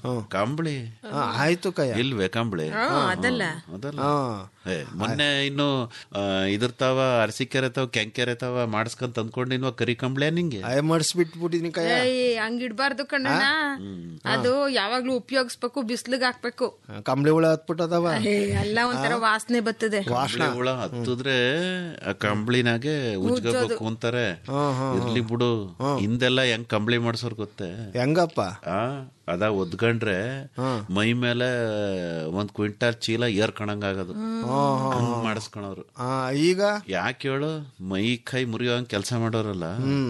ಕಂಬಳಿ ಹಾ, ಆಯ್ತು ಕಯ್ಯ ಇಲ್ವೇ ಕಂಬಳಿ ಅದಲ್ಲ ಅದಲ್ಲ ಹಾ ಏ, ಮೊನ್ನೆ ಇನ್ನು ಆ, ಇದ್ರ ತಾವ ಅರಸಿಕೆರೆ ತಾವ ಕೆಂಕೆರೆ ತಾವ ಮಾಡಿಸ್ಕೊಂತ ಅಂದ್ಕೊಂಡಿನ್ವ ಕರಿ ಕಂಬಳಿ ನಿಂಗೆ ಅಯ್ಯ ಮಡ್ಸ್ಬಿಟ್ಬಿಟ್ಟಿದೀನಿ ಕಯ್ಯ ಏಯ್ ಹಂಗಿಡ್ಬಾರ್ದು ಕಣ್ಣಣ್ಣ ಅದು ಯಾವಾಗ್ಲೂ ಉಪಯೋಗಿಸ್ಬೇಕು ಬಿಸ್ಲಿಗೆ ಹಾಕ್ಬೇಕು ಕಂಬಳಿ ಹುಳ ಹತ್ಬಿಟ್ಟದವ ಏ, ಎಲ್ಲ ಒಂಥರ ವಾಸನೆ ಬರ್ತದೆ ಕಂಬಳಿ ಹುಳ ಹತ್ತಿದ್ರೆ ಆ ಕಂಬಳಿನಾಗೆ ಉಜ್ಕೋಬೇಕು ಅಂತಾರೆ ಇರ್ಲಿ ಬಿಡು ಹಿಂದೆಲ್ಲ ಹೆಂಗ್ ಕಂಬಳಿ ಮಾಡ್ಸೋರ್ ಗೊತ್ತೇ ಹೆಂಗಪ್ಪ ಆ ಅದ ಒದ್ಕೊಂಡ್ರೆ ಮೈ ಮೇಲೆ ಒಂದ್ ಕ್ವಿಂಟಾಲ್ ಚೀಲ ಏರ್ಕಣಂಗ್ ಆಗೋದು ಹಂಗ್ ಮಾಡಿಸ್ಕೊಳವ್ರು ಆ, ಈಗ ಯಾಕೆ ಹೇಳು ಮೈ ಕೈ ಮುರಿಯೋಂಗ್ ಕೆಲಸ ಮಾಡೋರಲ್ಲ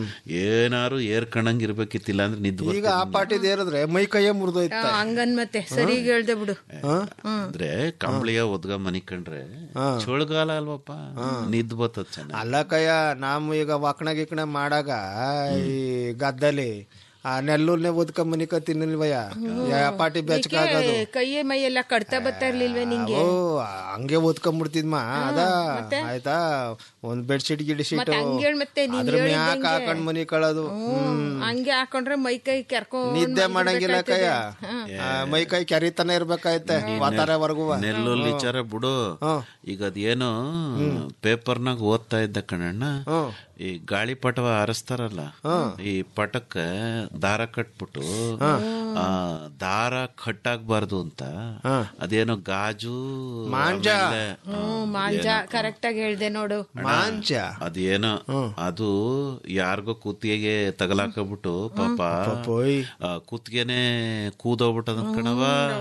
ಏನಾರು ಏರ್ಕಣಂಗ್ ಇರ್ಬೇಕಿತ್ತಿಲ್ಲ ಅಂದ್ರೆ ನಿದ್ದು ಈಗ ಆ ಪಾಟಿದ್ ಏರಿದ್ರೆ ಮೈ ಕೈಯೇ ಮುರಿದೋಯ್ತ ಆ, ಹಂಗನ್ ಮತ್ತೆ ಸರಿ ಹೇಳ್ದೆ ಬಿಡು ಅಂದ್ರೆ ಕಂಬಳಿಯ ಒದ್ಗ ಮನಿಕೊಂಡ್ರೆ ಚಳಿಗಾಲ ಅಲ್ವಪ್ಪ ನಿದ್ದು ಬರ್ತದ ಚೆನ್ನಾಗಿ ಅಲ್ಲ ಕಯ್ಯ ನಾವು ಈಗ ವಾಕಣ ಗಿಕಣ ಮಾಡಾಗ ಈ ಗದ್ದಲಿ ಆ ನೆಲ್ಲೂರ್ನೆ ಓದ್ಕೊಂಡ್ ಮನಿಕ ತಿನ್ನಲ್ವಯ್ಯ ಯಾ ಪಾಟಿ ಬೆಚ್ಚಗಾಗೋದು ಕೈಯೇ ಮೈ ಎಲ್ಲ ಕಡ್ತಾ ಬರ್ತಾ ಇರ್ಲಿಲ್ವೇ ನಿಂಗೆ ಓ ಹಂಗೆ ಓದ್ಕೊಂಡ್ಬಿಡ್ತಿದ್ಮಾ ಅದ ಆಯ್ತಾ ಒಂದ್ ಬೆಡ್ಶೀಟ್ ಗಿಡ್ಶೀಟ್ ಮತ್ತೆ ಹಂಗೆ ಹೇಳ್ ಮತ್ತೆ ನೀನ್ ಅದ್ರ ಮ್ಯಾಕ್ ಹೇಳಿದ್ದಂಗೆ. ಹಾಕೊಂಡ್ ಮನಿ ಕಳೋದು ಹಂಗೆ ಹಾಕೊಂಡ್ರೆ ಮೈ ಕೈ ಕೆರ್ಕೊಂಡ್ ನಿದ್ದೆ ಮಾಡಂಗಿಲ್ಲ ಕಯ್ಯ ಆ, ಮೈ ಕೈ ಕೆರಿತಾನೆ ಇರ್ಬೇಕಾಯ್ತೆ ವಾತಾರವರೆಗೂ ನೆಲ್ಲೂಲ್ ವಿಚಾರ ಬಿಡು ಈಗ ಅದೇನು ಪೇಪರ್ನಾಗ ಓದ್ತಾ ಇದ್ದ ಕಣಣ್ಣ ಈ ಗಾಳಿಪಟವ ಹಾರಿಸ್ತಾರಲ್ಲ ಈ ಪಟಕ್ಕೆ ದಾರ ಕಟ್ಬಿಟ್ಟು ಆ ದಾರ ಕಟ್ಟಾಗ್ಬಾರ್ದು ಅಂತ ಅದೇನೋ ಗಾಜು ಮಾಂಜ. ಆಮೇಲೆ, ಆ, ಹ್ಮ್ ಮಾಂಜ ಕರೆಕ್ಟ್ ಆಗಿ ಹೇಳ್ದೆ ನೋಡು ಮಾಂಚ ಅದೇನೋ ಅದು ಯಾರಿಗೋ ಕುತ್ತಿಗೆಗೆ ತಗಲಾಕಬಿಟ್ಟು ಪಾಪ ಪೋಯ್. ಆ, ಕುತ್ತಿಗೆನೆ ಕೂದೋಗ್ಬಿಟ್ಟದ ಕಣವ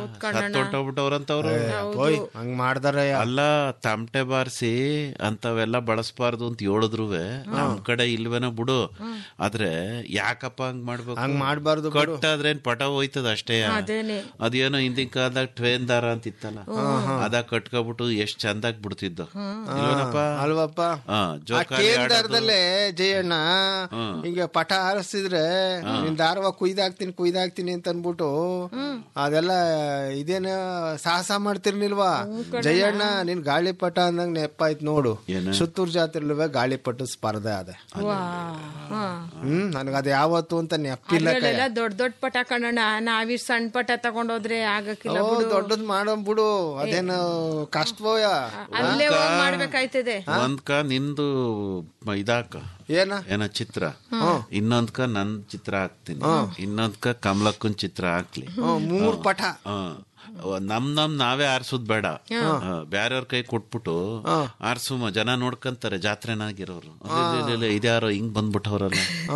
ಸತ್ತೊಟ್ಟೋಗ್ಬಿಟ್ಟವ್ರಂತವ್ರು ಓಯ್ ಹಂಗ್ ಮಾಡ್ದಾರ ಅಲ್ಲ ತಮಟೆ ಬಾರಿಸಿ ಅಂತವೆಲ್ಲ ಬಳಸಬಾರ್ದು ಅಂತ ಹೇಳಿದ್ರುವೆ ನಮ್ ಕಡೆ ಇಲ್ವೇನೋ ಬಿಡು ಆದ್ರೆ ಯಾಕಪ್ಪ ಹಂಗ್ ಮಾಡ್ಬೇಕು ಹಂಗ್ ಮಾಡ್ಬಾರ್ದು ಬಿಡು. ಕಟ್ಟಾದ್ರೇನ್ ಪಟ ಹೋಯ್ತದ ಅಷ್ಟೇ ಅದೇನೆ ಅದೇನೋ ಹಿಂದಿನ ಕಾಲದಾಗ ಟ್ವೇನ್ ದಾರ ಅಂತ ಇತ್ತಲ್ಲ ಅದ ಕಟ್ಕೊಬಿಟ್ಟು ಎಷ್ಟ್ ಚಂದಾಗ್ ಬಿಡ್ತಿದ್ದು ಇಲ್ವೇನಪ್ಪ ಅಲ್ವಪ್ಪ ಹಾ ಆ ಜೋಕಾಲಿ ಆಡೋದು. ಕೇಂದ್ರದಲ್ಲೇ ಜಯಣ್ಣ ಹಿಂಗೆ ಪಟ ಹಾರಿಸಿದ್ರೆ ನಿನ್ ದಾರವ ಕುಯ್ದಾಕ್ತೀನಿ ಕುಯ್ದಾಕ್ತೀನಿ ಅಂತ ಅನ್ಬಿಟ್ಟು ಅದೆಲ್ಲ ಇದೇನ ಸಾಹಸ ಮಾಡ್ತಿರ್ಲಿಲ್ವಾ ಜಯಣ್ಣ ನಿನ್ ಗಾಳಿಪಟ ಅಂದಂಗ್ ನೆಪ್ಪಾಯ್ತು ನೋಡು ಏನು? ಸುತ್ತೂರ್ ಜಾತ್ರೆಲ್ವೇ ಗಾಳಿಪಟ ಸ್ಪರ್ಧೆ ಅದೆ ವಾ ಹಾ ಹ್ಮ್ ನನಗ ಅದ್ ಯಾವತ್ತು ಅಂತ ನೆಪ್ಪಿಲ್ಲ ಕೈ ಅದ್ರಲ್ಲೆಲ್ಲ ದೊಡ್ಡ ದೊಡ್ಡ ಪಟ ಕಣಣ್ಣ ನಾವೀ ಸಣ್ಣ ಪಟ ತಗೊಂಡೋದ್ರೆ ಆಗಕ್ಕಿಲ್ಲ ಓ ದೊಡ್ಡದ್ ಮಾಡೋ ಬಿಡು ಅದೇನು ಕಷ್ಟವೋಯ ಅಲ್ಲೇ ಹೋಗ್ ಮಾಡ್ಬೇಕಾಯ್ತದೆ ಒಂದ್ಕ ನಿಂದು ಮ- ಇದಾಕ ಏನ ಏನ ಚಿತ್ರ ಇನ್ನೊಂದ್ಕ ನನ್ ಚಿತ್ರ ಹಾಕ್ತೀನಿ ಇನ್ನೊಂದ್ಕ ಕಮಲಕ್ಕನ್ ಚಿತ್ರ ಹಾಕ್ಲಿ ಹ್ಮ್, ಮೂರ್ ಪಟ ಆ, ನಮ್ ನಮ್ ನಾವೇ ಆರ್ಸುದ್ ಬೇಡ ಬ್ಯಾರ್ಯವ್ರ ಕೈ ಕೊಟ್ಬಿಟ್ಟು ಆರ್ಸು ಜನ ನೋಡ್ಕಂತಾರೆ ಜಾತ್ರೆನಾಗಿರೋರು ಇದ್ಯಾರೋ ಹಿಂಗ್ ಬಂದ್ಬಿಟ್ಟವ್ರಲ್ಲ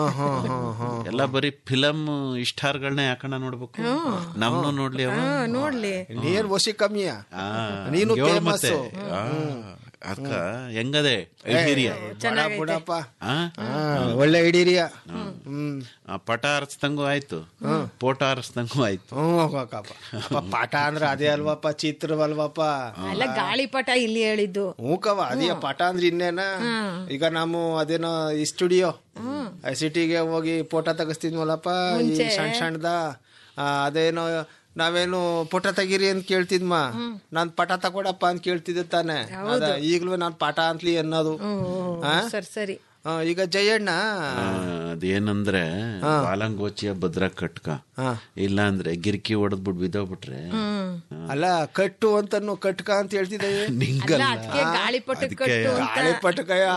ಎಲ್ಲ ಬರೀ ಫಿಲಮ್ ಇಷ್ಟಾರ್ಗಳನ್ನ ಯಾಕಣ್ಣ ನೋಡ್ಬೇಕು ನಮ್ನು ನೋಡ್ಲಿ ಅವ ನೋಡ್ಲಿ ನೀನ್ ವಸಿ ಕಮ್ಮಿಯ ಆ, ನೀನು ಹಂಗ್ ಹೇಳ್ famous. ಮತ್ತೆ. ಆ, ಅದ್ಕ ಹೆಂಗದೆ ಹಿರಿಯ ಬಿಡಪ್ಪ ಆ? ಆ, ಒಳ್ಳೆ ಹಿಡೀರಿಯ ಹ್ಮ್ ಆ, ಪಟ ಆರಿಸ್ದಂಗೂ ಆಯ್ತು ಫೋಟೋ ಆರಿಸ್ದಂಗೂ ಆಯ್ತು ಹ್ಮ್ ಹೋಗಕ್ಕಪ್ಪ. ಅಪ್ಪ, ಪಾಠ ಅಂದ್ರೆ ಅದೇ ಅಲ್ವಪ್ಪ ಚಿತ್ರವಲ್ವಪ್ಪ ಅಲ್ಲ ಗಾಳಿಪಟ ಇಲ್ಲಿ ಹೇಳಿದ್ದು ಮೂಕವ ಅದೇ ಪಾಠ ಅಂದ್ರೆ ಇನ್ನೇನ ಈಗ ನಾವು ಅದೇನೋ ಈ ಸ್ಟುಡಿಯೋ ಸಿಟಿಗೆ ಹೋಗಿ ಫೋಟೋ ತೆಗಿಸ್ತಿದ್ವಲ್ಲಪ್ಪ ಈ ಸಣ್ಣ ಸಣ್ಣದ ಆ, ಅದೇನೋ ನಾವೇನು ಫೋಟೋ ತೆಗೀರಿ ಅಂತ ಕೇಳ್ತಿದ್ಮ ನಾನ್ ಪಟ ತಕೊಡಪ್ಪ ಅಂತ ಕೇಳ್ತಿದ್ದೆ ತಾನೆ ಅದ ಈಗ್ಲೂ ನಾನ್ ಪಾಠ ಅಂತಲಿ ಅನ್ನೋದು ಆ? ಸರಿ ಸರಿ ಆ, ಈಗ ಜಯಣ್ಣ ಆ, ಅದೇನಂದ್ರೆ ಬಾಲಂಗೋಚಿಯ ಭದ್ರ ಕಟ್ಕ ಇಲ್ಲ ಅಂದ್ರೆ ಗಿರ್ಕಿ ಹೊಡೆದ್ಬಿಟ್ಟು ಬಿದ್ದೋಗ್ಬಿಟ್ರೆ ಅಲ್ಲ ಕಟ್ಟು ಅಂತನು ಕಟ್ಕ ಅಂತ ಹೇಳ್ತಿದ್ದೆ ನಿಂಗಲ್ಲ ಅದಕ್ಕೆ ಗಾಳಿಪಟ ಕಟ್ಟು ಅಂತ ಗಾಳಿ ಪಟಕಯ್ಯ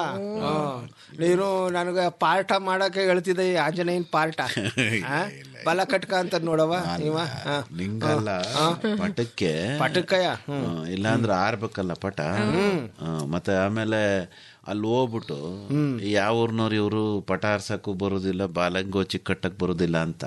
ನೀನು ನನಗೆ ಪಾಠ ಮಾಡಕ್ಕೆ ಹೇಳ್ತಿದ್ದೆ ಈ ಆಂಜನೇಯನ್ ಪಾಠ ಆ? ಬಲ ಕಟ್ಕ ಅಂತ ನೋಡವ ನೀವ ಆ. ನಿಂಗಲ್ಲ ಪಟಕ್ಕೆ ಪಟಕಯ್ಯ ಆ, ಇಲ್ಲ ಅಂದ್ರೆ ಆರ್ಬೇಕಲ್ಲ ಪಟ ಆ, ಮತ್ತೆ ಆಮೇಲೆ ಅಲ್ಲಿ ಹೋಗ್ಬಿಟ್ಟು ಯಾವ ಊರ್ನವ್ರು ಇವರು ಪಟ ಆರ್ಸಕ್ಕೂ ಬರೋದಿಲ್ಲ ಬಾಲಂಗೋಚಿ ಕಟ್ಟಕ್ ಬರೋದಿಲ್ಲ ಅಂತ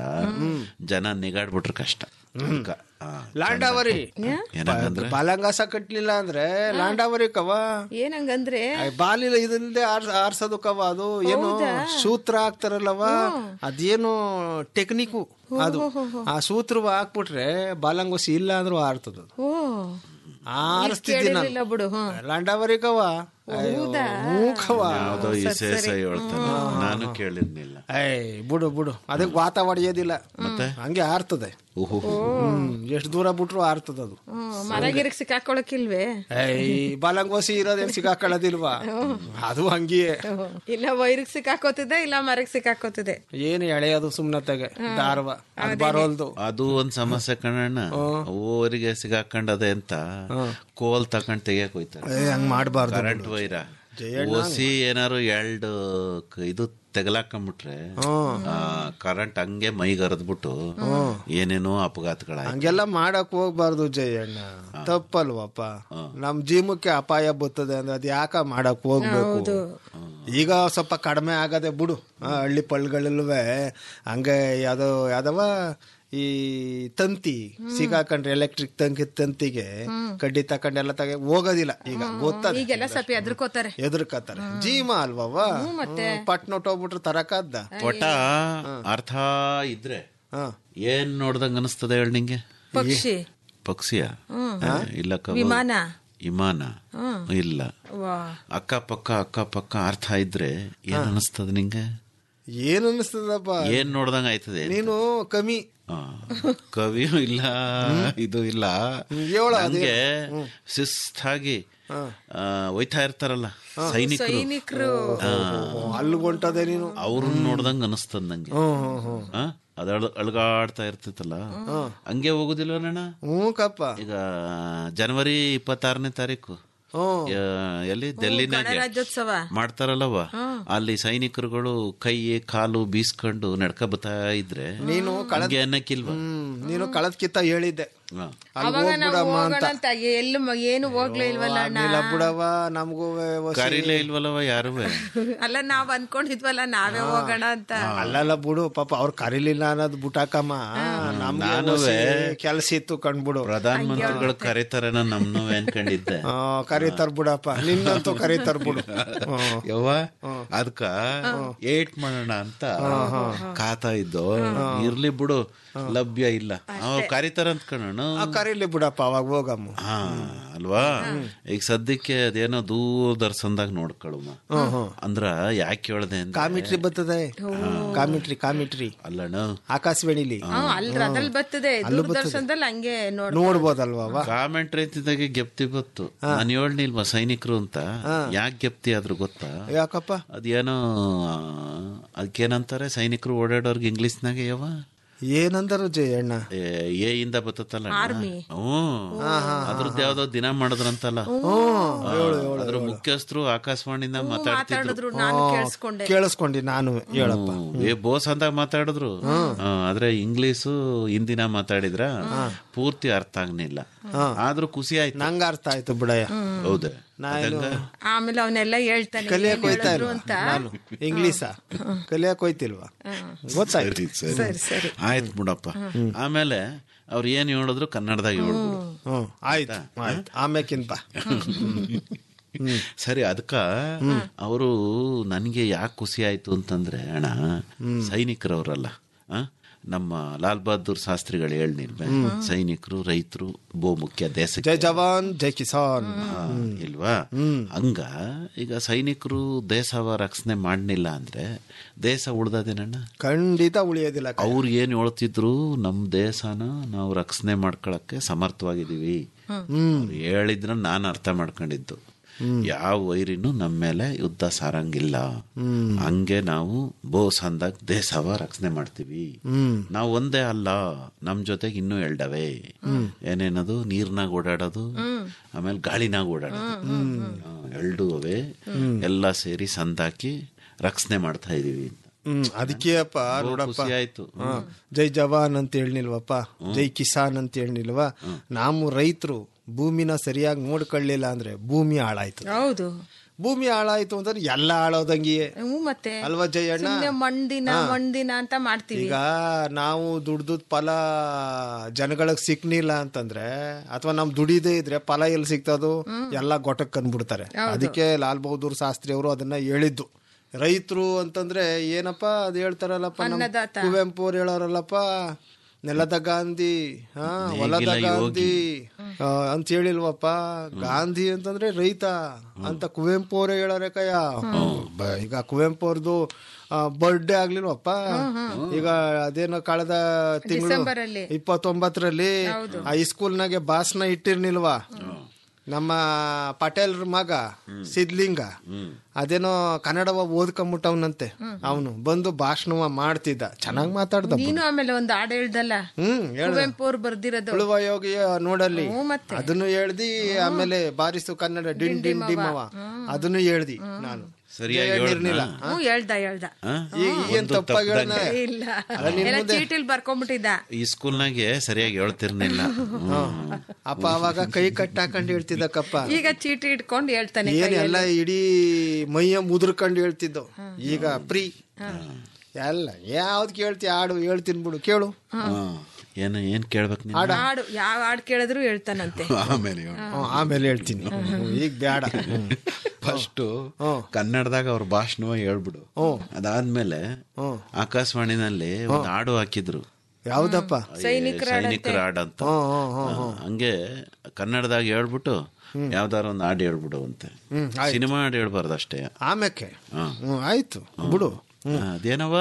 ಜನ ನಿಗಾಡ್ಬಿಟ್ರೆ ಕಷ್ಟ ಅದ್ಕ, ಆ, ಲಾಂಡಾವರಿ ಏನಂಗಂದ್ರೆ ಬಾಲಂಗಾಸ ಕಟ್ಲಿಲ್ಲ ಅಂದ್ರೆ ಲಾಂಡಾವರಿ ಕವ ಏನಂಗಂದ್ರೆ ಆ, ಬಾಲಿಲ ಇದಲ್ದೆ ಆರ್ಸ್ ಆರ್ಸೋದು ಕವ ಅದು ಏನು ಸೂತ್ರ ಹಾಕ್ತಾರಲ್ಲವ ಅದೇನು ಟೆಕ್ನಿಕು ಅದು ಆ ಸೂತ್ರವ ಹಾಕ್ಬಿಟ್ರೆ ಬಾಲಂಗೋಸಿ ಇಲ್ಲ ಅಂದ್ರೂ ಆರ್ತದ ಓ ಆರಿಸ್ತಿದ್ದೀನಿ ಕೇಳಿರ್ಲಿಲ್ಲ ಬಿಡು ಹ್ಮ್ ಲಾಂಡಾವರಿ ಕವ ಮೂಕವ ಯಾವ್ದೋ ಇಸೆ ಹೇಳ್ತಾನೆ ನಾನು ಕೇಳಿರ್ನಿಲ್ಲ ಏಯ್ ಬಿಡು ಬಿಡು ಅದಕ್ಕೆ ವಾತ ಹೊಡೆಯೋದಿಲ್ಲ ಮತ್ತೆ? ಹಂಗೆ ಆರ್ತದೆ ಓಹೋ ಹ್ಮ್ ಎಷ್ಟು ದೂರ ಬಿಟ್ರು ಆರ್ತದ ಅದು ಹ್ಮ್ ಮರ ಗಿರಕ್ ಸಿಕ್ಕಾಕೊಳಕಿಲ್ವೇ ಏಯ್ ಬಲಂಗೋಸಿ ಇರೋದೇನ್ ಸಿಗಾಕೊಳ್ಳೋದಿಲ್ವಾ ಅದು ಹಂಗಿಯೇ ಇಲ್ಲ ವೈರಿಗೆ ಸಿಕ್ಕಾಕೋತಿದೆ ಇಲ್ಲ ಮರಕ್ ಸಿಕ್ಕಾಕೋತಿದೆ ಏನು ಎಳೆಯೋದು ಸುಮ್ನತ್ತಾಗೆ ದಾರವ ಅದು ಬರೋಲ್ದು ಅದು ಒಂದ್ ಸಮಸ್ಯೆ ಕಣಣ್ಣ ಓವರಿಗೆ ಸಿಗಾಕೊಂಡದೆ ಅಂತ ಕೋಲ್ ತಕೊಂಡ್ ತೆಗಿಯಕ್ ಹೋಯ್ತಾರೆ ಏ ಹಂಗ್ ಮಾಡ್ಬಾರ್ದು ಕರೆಂಟ್ ವೈರ ಓಸಿ ಏನಾರು ಎರಡು ಕ- ಇದು ತೆಗಲಾಕೊಂಬಿಟ್ರೆ ಕರೆಂಟ್ ಹಂಗೆ ಮೈಗೆ ಹರಿದ್ಬಿಟ್ಟು ಏನೇನೋ ಅಪಘಾತಗಳಾಯ್ತು ಹಂಗೆಲ್ಲ ಮಾಡಕ್ ಹೋಗ್ಬಾರ್ದು ಜಯಣ್ಣ ತಪ್ಪಲ್ವಪ್ಪ ನಮ್ ಜೀವಕ್ಕೆ ಅಪಾಯ ಬರ್ತದೆ ಅಂದ್ರೆ ಅದ್ ಯಾಕ ಮಾಡಕ್ ಹೋಗ್ಬೇಕು ಈಗ ಸ್ವಲ್ಪ ಕಡಿಮೆ ಆಗದೆ ಬಿಡು ಆ, ಹಳ್ಳಿ ಪಳ್ಗಳಲ್ವೇ ಹಂಗೆ ಯಾವ್ದೋ ಯಾವ್ದವ ಈ ತಂತಿ ಸಿಗಾಕೊಂಡ್ರೆ ಎಲೆಕ್ಟ್ರಿಕ್ ತಂತಿ ತಂತಿಗೆ ಕಡ್ಡಿ ತಕೊಂಡೆಲ್ಲ ತಗ ಹೋಗೋದಿಲ್ಲ ಈಗ ಗೊತ್ತದ ಈಗೆಲ್ಲ ಸ್ವಲ್ಪ ಎದ್ರಕೋತಾರೆ ಎದುರ್ಕತ್ತಾರೆ ಜೀಮ ಅಲ್ವವ ಪಟ್ನೊಟ್ಟು ಹೋಗ್ಬಿಟ್ರೆ ತರಕಾದ್ದ ಪಟ ಅರ್ಥ ಇದ್ರೆ ಹ ಏನ್ ನೋಡ್ದಂಗ ಅನಿಸ್ತದೆ ಹೇಳಿ ನಿಂಗೆ ಪಕ್ಷಿ ಪಕ್ಷಿಯ ಇಲ್ಲ ಕವ- ವಿಮಾನ ವಿಮಾನ ಇಲ್ಲ ವಾ ಅಕ್ಕಪಕ್ಕ ಅಕ್ಕಪಕ್ಕ ಅರ್ಥ ಇದ್ರೆ ಏನ್ ಅನಿಸ್ತದ ನಿಂಗೆ ಏನ್ ಅನಿಸ್ತದಪ್ಪ ಏನ್ ನೋಡ್ದಂಗ ಆಯ್ತದೆ ನೀನು ಕಮ್ಮಿ ಆ, ಕವಿಯೂ ಇಲ್ಲ ಇದು ಇಲ್ಲ ಹೇಳು ಅದೇ. ನಂಗೆ ಶಿಸ್ತಾಗಿ ಆ, ಒಯ್ತಾ ಇರ್ತಾರಲ್ಲ ಸೈನಿಕರು ಸೈನಿಕರು ಅಲ್ಲಿ ಹೊಂಟದೆ ನೀನು ಅವ್ರನ್ನ ನೋಡ್ದಂಗ ಅನಿಸ್ತದ ನಂಗೆ ಆ? ಅದ್ ಅಳ್- ಅಳ್ಗಾಡ್ತಾ ಇರ್ತಿತ್ತಲ್ಲ ಹಂಗೆ ಹೋಗುದಿಲ್ಲ ಅಣ್ಣ ಹ್ಞೂ ಕಪ್ಪ ಈಗ ಜನವರಿ ಇಪ್ಪತ್ತಾರನೇ ತಾರೀಕು ಹ್ಮ್ ಯಾ- ಎಲ್ಲಿ ಡೆಲ್ಲಿನಾಗೆ ರಾಜ್ಯೋತ್ಸವ ಮಾಡ್ತಾರಲ್ಲವ ಅಲ್ಲಿ ಸೈನಿಕರುಗಳು ಕೈ ಕಾಲು ಬೀಸ್ಕೊಂಡು ನಡ್ಕ ಬತ್ತಾ ಇದ್ರೆ ನೀನು ಹಂಗೆ ಅನ್ನಕ್ಕಿಲ್ವಾ ಹ್ಮ್ ನೀನು ಕಳದ್ ಕಿತ್ತ ಹೇಳಿದ್ದೆ ಹಾ. ಅಲ್ಲಿ ಅವಾಗ ನಾವು ಹೋಗ್ಬಿಡಮ್ಮ ಹೋಗೋಣ ಅಂತ ಅಂತ ಎಲ್ಲೂ ಮ- ಏನು ಹೋಗ್ಲೇ ಇಲ್ವಲ್ಲ ಅಣ್ಣ ಇಲ್ಲ ಬಿಡವ ನಮಗೂ ಕರೀಲೇ ಇಲ್ವಲ್ಲವ ಯಾರುವೆ ಅಲ್ಲ ನಾವ್ ಅನ್ಕೊಂಡಿದ್ವಲ್ಲ ನಾವೇ ಹೋಗೋಣ ಅಂತ ಅಲ್ಲಲ್ಲ ಬಿಡು ಪಾಪ ಅವ್ರು ಕರೀಲಿಲ್ಲ ಅನ್ನೋದು ಬುಟಾಕಮ್ಮ ನಮ್ಗೆ ನಾನುವೆ ಕೆಲಸ ಇತ್ತು ಕಂಡ್ಬಿಡು ಪ್ರಧಾನ ಮಂತ್ರಿಗಳು ಕರೀತಾರೇನೋ ನಮ್ನು ಅನ್ಕೊಂಡಿದ್ದೆ ಆ, ಕರೀತಾರ್ ಬಿಡಪ್ಪ ನಿನ್ನಂತೂ ಕರೀತಾರ್ ಬಿಡು ಹ್ಮ್. ಯವ್ವ ಅದಕ್ಕ ಏಟ್ ಮಾಡೋಣ ಅಂತ ಕಾತಾ ಇದ್ದು ಇರ್ಲಿ ಬಿಡು ಲಭ್ಯ ಇಲ್ಲ ಅವ್ರು ಕರೀತಾರ ಅಂತ ಕಣಣ್ಣ ಆ, ಕರೀಲಿ ಬಿಡಪ್ಪ ಅವಾಗ ಹೋಗಮ್ಮ ಹಾ ಅಲ್ವಾ ಈಗ ಸದ್ಯಕ್ಕೆ ಅದೇನೋ ದೂರದರ್ಶನದಾಗ ನೋಡ್ಕೊಳಮ್ಮ ಅಂದ್ರ ಯಾಕೆ ಹೇಳ್ದೆ ಅಂತ ಕಾಮಿಟ್ರಿ ಬರ್ತದೆ ಕಾಮಿಟ್ರಿ ಕಾಮಿಟ್ರಿ ಅಲ್ಲಣ್ಣ ಆಕಾಶವಾಣಿಲಿ ಹ್ಮ್ ಅಲ್ರ ಅದ್ರಲ್ಲಿ ಬರ್ತದೆ ದೂರದರ್ಶನದಲ್ಲಿ ಹಂಗೆ ನೋಡ್ ನೋಡ್ಬೋದಲ್ವಾ ಕಾಮೆಂಟ್ರಿ ಅಂತಿದ್ದಾಗೆ ಗೆಪ್ತಿ ಬತ್ತು ನಾನು ಹೇಳ್ನಿಲ್ವಾ ಸೈನಿಕರು ಅಂತ ಯಾಕೆ ಗೆಪ್ತಿ ಆದ್ರೂ ಗೊತ್ತಾ ಯಾಕಪ್ಪ ಅದೇನೋ ಆ, ಅದಕ್ಕೇನಂತಾರೆ ಸೈನಿಕರು ಓಡಾಡೋರ್ಗೆ ಇಂಗ್ಲಿಷ್ನಾಗೆ ಯಾವ ಏನಂದರು ಜಯಣ್ಣ ಏ ಎ ಇಂದ ಬತ್ತಲ್ಲ ಹ್ಮ್ ಅದ್ರದ್ದು ಯಾವ್ದೋ ದಿನ ಮಾಡಿದ್ರಂತಲ್ಲ ಆ, ಅದ್ರ ಮುಖ್ಯಸ್ಥರು ಆಕಾಶವಾಣಿಯಿಂದ ಮಾತಾಡ್ತಿದ್ರು ಮಾತಾಡಿದ್ರು ನಾನು ಕೇಳಿಸ್ಕೊಂಡೆ ಕೇಳಿಸ್ಕೊಂಡಿ ನಾನು ಹೇಳಪ್ಪ ಹ್ಮ್. ಏ ಬೋಸ್ ಅಂತ ಮಾತಾಡಿದ್ರು ಆ, ಆದ್ರೆ ಇಂಗ್ಲಿಷು ಹಿಂದಿನ ಮಾತಾಡಿದ್ರ ಪೂರ್ತಿ ಅರ್ಥ ಆಗ್ನಿಲ್ಲ ಆದ್ರೂ ಖುಷಿ ಆಯ್ತು ನಂಗ ಅರ್ಥ ಆಯ್ತು ಬಿಡಯ್ಯ ಹೌದೇ ನಾನು ಆಮೇಲೆ ಅವನ್ನೆಲ್ಲ ಹೇಳ್ತಾನೆ ಕಲಿಯಕ್ ಏನ್ ಹೋಯ್ತಾ ಹೇಳಿದ್ರು ಇಲ್ವಾ ಅಂತ ನಾನು ಇಂಗ್ಲೀಷ ಕಲಿಯಕ್ ಹೋಯ್ತಿಲ್ವಾ ಗೊತ್ತಾಯ್ತು ಸರಿ ಸರಿ ಆಯ್ತು ಬಿಡಪ್ಪ ಆಮೇಲೆ ಅವ್ರು ಏನ್ ಹೇಳಿದ್ರು ಕನ್ನಡದಾಗ ಹೇಳ್ಬಿಡು ಹ್ಮ್ ಆಯ್ತು ಆಯ್ತು ಆಮ್ಯಾಕಿಂತ ಸರಿ ಅದಕ್ಕ ಅವರು ನನಗೆ ಯಾಕೆ ಖುಷಿ ಆಯ್ತು ಅಂತಂದ್ರೆ ಅಣ್ಣ ಸೈನಿಕರವರಲ್ಲ ಆ? ನಮ್ಮ ಲಾಲ್ ಬಹದ್ದೂರ್ ಶಾಸ್ತ್ರಿಗಳು ಹೇಳ್ನಿಲ್ವೇ ಸೈನಿಕರು ರೈತರು ಬಹು ಮುಖ್ಯ ದೇಶಕ್ಕೆ ಜೈ ಜವಾನ್ ಜೈ ಕಿಸಾನ್ ಆ, ಇಲ್ವಾ ಹಂಗ ಈಗ ಸೈನಿಕರು ದೇಶವ ರಕ್ಷಣೆ ಮಾಡಲಿಲ್ಲ ಅಂದ್ರೆ ದೇಶ ಉಳ್ದದೇನಣ್ಣ ಖಂಡಿತ ಉಳಿಯೋದಿಲ್ಲ ಕ- ಅವ್ರು ಏನ್ ಹೇಳ್ತಿದ್ರು ನಮ್ ದೇಶನ ನಾವು ರಕ್ಷಣೆ ಮಾಡ್ಕೊಳಕ್ಕೆ ಸಮರ್ಥವಾಗಿದೀವಿ ಅವ್ರು ಹೇಳಿದ್ರ ನಾನು ಅರ್ಥ ಮಾಡ್ಕೊಂಡಿದ್ದು ಯಾವ ವೈರಿನೂ ನಮ್ಮ ಮೇಲೆ ಯುದ್ಧ ಸಾರಂಗಿಲ್ಲ ಹಂಗೆ ನಾವು ಬೋಸ್ ಅಂದಾಗ ದೇಶವ ರಕ್ಷಣೆ ಮಾಡ್ತೀವಿ ನಾವು ಒಂದೇ ಅಲ್ಲ ನಮ್ ಜೊತೆಗೆ ಇನ್ನೂ ಎಲ್ಡವೆ ಏನೇನದು ನೀರ್ನಾಗ ಓಡಾಡೋದು ಆಮೇಲೆ ಗಾಳಿನಾಗ ಓಡಾಡೋದು ಆ, ಎಲ್ಡು ಅವೆ ಎಲ್ಲ ಸೇರಿ ಸಂದಾಕಿ ರಕ್ಷಣೆ ಮಾಡ್ತಾ ಇದೀವಿ ಅಂತ ಹ್ಮ್ ಅದಕ್ಕೆ ಅಪ್ಪ ನೋಡಪ್ಪ ಖುಷಿ ಆಯ್ತು ಹಾ, ಜೈ ಜವಾನ್ ಅಂತ ಹೇಳಿಲ್ವಪ್ಪ ಜೈ ಕಿಸಾನ್ ಅಂತ ಹೇಳಿಲ್ವಾ ನಾವು ರೈತರು ಭೂಮಿನ ಸರಿಯಾಗಿ ನೋಡ್ಕೊಳ್ಳಿಲ್ಲ ಅಂದ್ರೆ ಭೂಮಿ ಹಾಳಾಯ್ತು ಹೌದು ಭೂಮಿ ಹಾಳಾಯ್ತು ಅಂದ್ರೆ ಎಲ್ಲ ಹಾಳೋದಂಗಿಯೇ ಹ್ಞೂ ಮತ್ತೆ ಅಲ್ವಾ ಜಯಣ್ಣ ಸುಮ್ನೆ ಮಣ್ದಿನ ಮಣ್ದಿನ ಅಂತ ಮಾಡ್ತೀವಿ ಈಗ ನಾವು ದುಡ್ದು ಫಲ ಜನಗಳಿಗೆ ಸಿಕ್ನಿಲ್ಲ ಅಂತಂದ್ರೆ ಅಥವಾ ನಮ್ ದುಡಿದೇ ಇದ್ರೆ ಫಲ ಎಲ್ಲಿ ಸಿಗ್ತದು ಎಲ್ಲ ಗೊಟಕ್ ಕಂಡ್ಬಿಡ್ತಾರೆ ಅದಕ್ಕೆ ಲಾಲ್ ಬಹದ್ದೂರ್ ಶಾಸ್ತ್ರಿ ಅವರು ಅದನ್ನ ಹೇಳಿದ್ದು ರೈತರು ಅಂತಂದ್ರೆ ಏನಪ್ಪ ಅದ್ ಹೇಳ್ತಾರಲ್ಲಪ್ಪ ನಮ್ ಅನ್ನದಾತ. ಕುವೆಂಪು ಅವ್ರು ಹೇಳೋರಲ್ಲಪ್ಪ ನೆಲದ ಗಾಂಧಿ ಹಾ ಹೊಲದ ನೇಗಿಲ ಗಾಂಧಿ ಆ, ಅಂತ ಹೇಳಿಲ್ವಪ್ಪ ಗಾಂಧಿ ಅಂತಂದ್ರೆ ರೈತ ಅಂತ ಕುವೆಂಪು ಅವರೇ ಹೇಳಾರೆ ಕಯ್ಯ ಬ- ಈಗ ಕುವೆಂಪು ಅವ್ರದ್ದು ಬರ್ಡೇ ಆಗ್ಲಿಲ್ವಪ್ಪ ಈಗ ಅದೇನೋ ಕಳೆದ ತಿಂಗಳು ಡಿಸೆಂಬರಲ್ಲಿ. ಇಪ್ಪತ್ತೊಂಬತ್ತರಲ್ಲಿ ಹೈಸ್ಕೂಲ್ನಾಗೆ ಭಾಷಣ ಇಟ್ಟಿರ್ನಿಲ್ವಾ ನಮ್ಮ ಪಟೇಲ್ರ ಮಗ ಸಿದ್ಲಿಂಗ ಅದೇನೋ ಕನ್ನಡವ ಓದ್ಕೊಂಬಿಟ್ಟವನಂತೆ ಅವನು ಬಂದು ಭಾಷಣವ ಮಾಡ್ತಿದ್ದ ಚೆನ್ನಾಗ್ ಮಾತಾಡ್ದ ನೀನು ಆಮೇಲೆ ಒಂದು ಹಾಡು ಹೇಳ್ದಲ್ಲ ಹ್ಮ್ ಹೇಳ್ದ. ಕುವೆಂಪು ಅವ್ರು ಬರ್ದಿರೋದು ಉಳುವ ಯೋಗಿಯ ನೋಡಲ್ಲಿ ಹ್ಞೂ ಮತ್ತೆ. ಅದನ್ನು ಹೇಳ್ದಿ ಆಮೇಲೆ ಬಾರಿಸು ಕನ್ನಡ ಡಿನ್ ಡಿನ್ ಡಿಮವ ಅದನ್ನು ಹೇಳ್ದಿ ನಾನು ಸರಿಯಾಗಿ ಹೇಳಿರ್ಲಿಲ್ಲ ಹೇಳ್ದ್ನಾ? ಹ್ಞೂ ಹೇಳ್ದ ಹೇಳ್ದ ಆ? ಈಗ ಏನ್ ಒಂದು ತಪ್ಪಾಗಿ ತಪ್ದಂಗೆ. ಹೇಳನ? ಇಲ್ಲ ಅಲ್ಲ, ನಿನ್ ಎಲ್ಲ ಮುಂದೆ- ಚೀಟಿಲ್ ಬರ್ಕೊಂಬಿಟ್ಟಿದ್ದ ಈ ಸ್ಕೂಲ್ನಾಗೆ ಸರಿಯಾಗಿ ಹೇಳ್ತಿರ್ನಿಲ್ಲ ಅಪ್ಪ ಅವಾಗ ಕೈ ಕಟ್ಟಾಕೊಂಡು ಹೇಳ್ತಿದ್ದಕ್ಕಪ್ಪ ಈಗ ಚೀಟಿ ಇಟ್ಕೊಂಡು ಹೇಳ್ತಾನೆ ಏನ್ ಎಲ್ಲ ಇಡೀ ಮೈಯ ಮುದ್ರಕೊಂಡು ಹೇಳ್ತಿದ್ದೋ ಈಗ ಪ್ರೀ ಎಲ್ಲ ಯಾವ್ದು ಕೇಳ್ತಿ ಆಡು ಹೇಳ್ತೀನಿ ಬಿಡು ಕೇಳು ಏನು ಏನ್ ಕೇಳ್ಬೇಕು ನೀನು ಹಾಡು ಯಾವ ಹಾಡು ಕೇಳಿದ್ರು ಹೇಳ್ತಾನಂತೆ ಆಮೇಲೆ ಹೇಳು. ಹ್ಮ್, ಆಮೇಲೆ ಹೇಳ್ತೀನಿ ಹ್ಮ್, ಈಗ ಬೇಡ ಫಸ್ಟ್ ಕನ್ನಡದಾಗ ಅವ್ರ ಭಾಷಣ ಹೇಳ್ಬಿಡು ಅದಾದ್ಮೇಲೆ ಆಕಾಶವಾಣಿನಲ್ಲಿ ಒಂದು ಹಾಡು ಹಾಕಿದ್ರು ಯಾವ್ದಪ್ಪ ಸೈನಿಕರ ಹಾಡಂತೆ. ಸೈನಿಕರ ಹಾಡು ಅಂತ ಹಾ, ಹಂಗೆ ಕನ್ನಡದಾಗ ಹೇಳ್ಬಿಟ್ಟು ಯಾವ್ದಾರ ಒಂದು ಹಾಡು ಹೇಳ್ಬಿಡು ಅಂತೆ ಹ್ಮ್, ಆಯ್ತು. ಸಿನಿಮಾ ಹಾಡು ಹೇಳ್ಬಾರ್ದು ಅಷ್ಟೇ ಆಮೇಕೆ ಹಾ. ಹ್ಮ್ ಆಯ್ತು ಬಿಡು ಅದೇನವ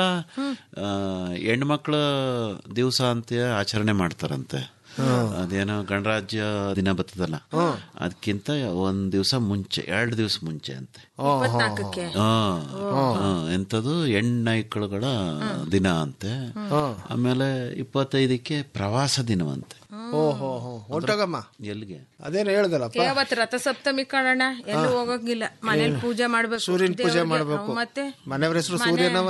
ಹೆಣ್ಮಕ್ಳ ದಿವಸ ಅಂತ ಆಚರಣೆ ಮಾಡ್ತಾರಂತೆ ಅದೇನೋ ಗಣರಾಜ್ಯ ದಿನ ಬರ್ತದಲ್ಲ ಅದಕ್ಕಿಂತ ಒಂದ್ ದಿವಸ ಮುಂಚೆ ಎರಡು ದಿವಸ ಮುಂಚೆ ಅಂತೆ ಇಪ್ಪತ್ನಾಲ್ಕಕ್ಕೆ ಆ, ಆ, ಎಂತದು ಹೆಣ್ಣೈಕಳುಗಳ ದಿನ ಅಂತೆ ಆಮೇಲೆ ಇಪ್ಪತ್ತೈದಕ್ಕೆ ಪ್ರವಾಸ ದಿನವಂತೆ ಓಹೋ ಹೋ ಹೊಂಟೋಗಮ್ಮ ಎಲ್ಲಿಗೆ ಅದೇನು ಹೇಳ್ದಲ್ಲಪ್ಪ ಏ, ಅವತ್ತು ರಥಸಪ್ತಮಿ ಕಾಣೋಣ ಎಲ್ಲೂ ಹೋಗಂಗಿಲ್ಲ ಮನೇಲಿ ಪೂಜೆ ಮಾಡ್ಬೇಕು ಸೂರ್ಯನ ಪೂಜೆ ದೇವ್ರಿಗೆ. ಮಾಡ್ಬೇಕು ಹ್ಮ್, ಮತ್ತೆ ಮನೆಯವ್ರ ಹೆಸರು ಮನೆ- ಸೂರ್ಯನವ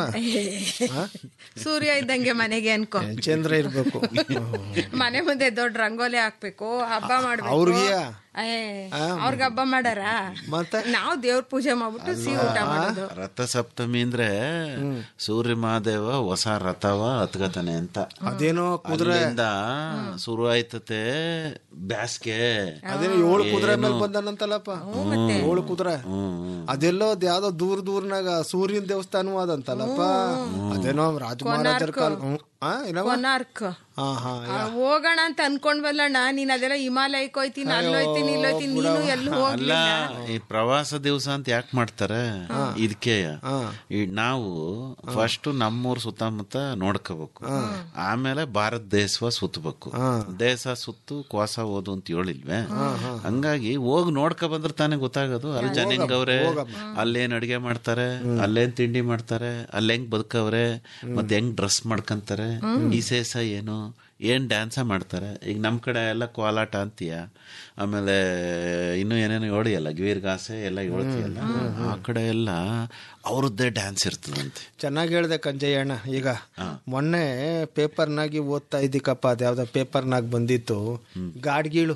ಸೂರ್ಯ ಇದ್ದಂಗೆ ಮನೆಗೆ ಅನ್ಕೋ ಚಂದ್ರ ಇರ್ಬೇಕು ಮನೆ ಮುಂದೆ ದೊಡ್ಡ ರಂಗೋಲಿ ಹಾಕ್ಬೇಕು ಹಬ್ಬ ಮಾಡ್ಬೇಕು ಅವ್ರಿಗೆಯ? ಏ, ಅವ್ರಿಗೆ ಹಬ್ಬ ಮಾಡಾರ ಮತ್ತೆ ನಾವು ದೇವ್ರ ಪೂಜೆ ಮಾಡ್ಬಿಟ್ಟು ಸಿಹಿ ಊಟ ಮಾಡೋದು ರಥ ಸಪ್ತಮಿ ಅಂದ್ರೆ ಸೂರ್ಯ ಮಹಾದೇವ ಹೊಸ ರಥವ ಹತ್ಕತಾನೆ ಅಂತ ಅದೇನೋ ಕುದುರೆ ಅಲ್ಲಿಂದ ಶುರು ಆಯ್ತತೆ ಬ್ಯಾಸ್ಗೆ ಅದೇನೋ ಏಳು ಕುದುರೆ ಮೇಲೆ ಬಂದನಂತಲ್ಲಪ್ಪ ಏಳು ಕುದುರೆ ಅದೆಲ್ಲೋ ಅದ್ ಯಾವ್ದೋ ದೂರ ದೂರ್ನಾಗ ಸೂರ್ಯನ ದೇವಸ್ಥಾನವೂ ಅದಂತಲ್ಲಪ್ಪ ಅದೇನೋ ರಾಜ ಮಹಾರಾಜರ ಕಾಲ ಹ್ಮ್. ಆ, ಏನವ್ವ? ಕೊನಾರ್ಕ್ ಹಾ ಹಾ ಆ, ಹೋಗೋಣ ಅಂತ ಅನ್ಕೊಂಡ್ವಲ್ಲಣ್ಣ ನೀನ್ ಅದೆಲ್ಲ ಹಿಮಾಲಯಕ್ಕೆ ಹೋಯ್ತೀನಿ ಅಲ್ಲೋಯ್ತೀನಿ ಇಲ್ಲೋಯ್ತೀನಿ ನೀನು ಎಲ್ಲೂ ಅಲ್ಲ ಹೋಗ್ಲಿಲ್ಲ ಈ ಪ್ರವಾಸ ದಿವಸ ಅಂತ ಯಾಕೆ ಮಾಡ್ತಾರೆ ಇದಕ್ಕೆ ಈ ನಾವು ಫಸ್ಟ್ ನಮ್ಮೂರ್ ಸುತ್ತಮುತ್ತ ನೋಡ್ಕೋಬೇಕು ಆಮೇಲೆ ಭಾರತ ದೇಶ ಸುತ್ತಬೇಕು ದೇಶ ಸುತ್ತು ಕೋಸ ಓದು ಅಂತ ಹೇಳಿಲ್ವೇ ಹಂಗಾಗಿ ಹೋಗಿ ನೋಡ್ಕೊ ಬಂದ್ರೆ ತಾನೇ ಗೊತ್ತಾಗೋದು ಅಲ್ಲಿ ಜನ ಹೆಂಗವ್ರೆ ಅಲ್ಲೇನ್ ಅಡಿಗೆ ಮಾಡ್ತಾರೆ ಅಲ್ಲೇನ್ ತಿಂಡಿ ಮಾಡ್ತಾರೆ ಅಲ್ಲಿ ಹೆಂಗ್ ಬದುಕವ್ರೆ ಮತ್ತೆ ಹೆಂಗ್ ಡ್ರೆಸ್ ಮಾಡ್ಕೊಂತಾರೆ ಈ ಸೇಸ ಏನು ಏನ್ ಡ್ಯಾನ್ಸ ಮಾಡ್ತಾರೆ ಈಗ ನಮ್ ಕಡೆ ಎಲ್ಲ ಕೋಲಾಟ ಅಂತೀಯ ಆಮೇಲೆ ಇನ್ನು ಏನೇನೋ ಹೇಳಿಯಲ್ಲ ಗಿವೀರ್ಗಾಸೆ ಎಲ್ಲ ಹೇಳ್ತೀಯಲ್ಲ ಆ ಕಡೆ ಎಲ್ಲ ಅವ್ರದ್ದೇ ಡ್ಯಾನ್ಸ್ ಇರ್ತದಂತೆ ಚೆನ್ನಾಗಿ ಹೇಳ್ದೆ ಕಂಜಯ್ಯಣ್ಣ ಈಗ ಮೊನ್ನೆ ಪೇಪರ್ನಾಗಿ ಓದ್ತಾ ಇದ್ದಿಕಪ್ಪ ಅದ್ಯಾವ್ದೋ ಪೇಪರ್ನಾಗ ಬಂದಿತ್ತು ಗಾಡ್ಗೀಳು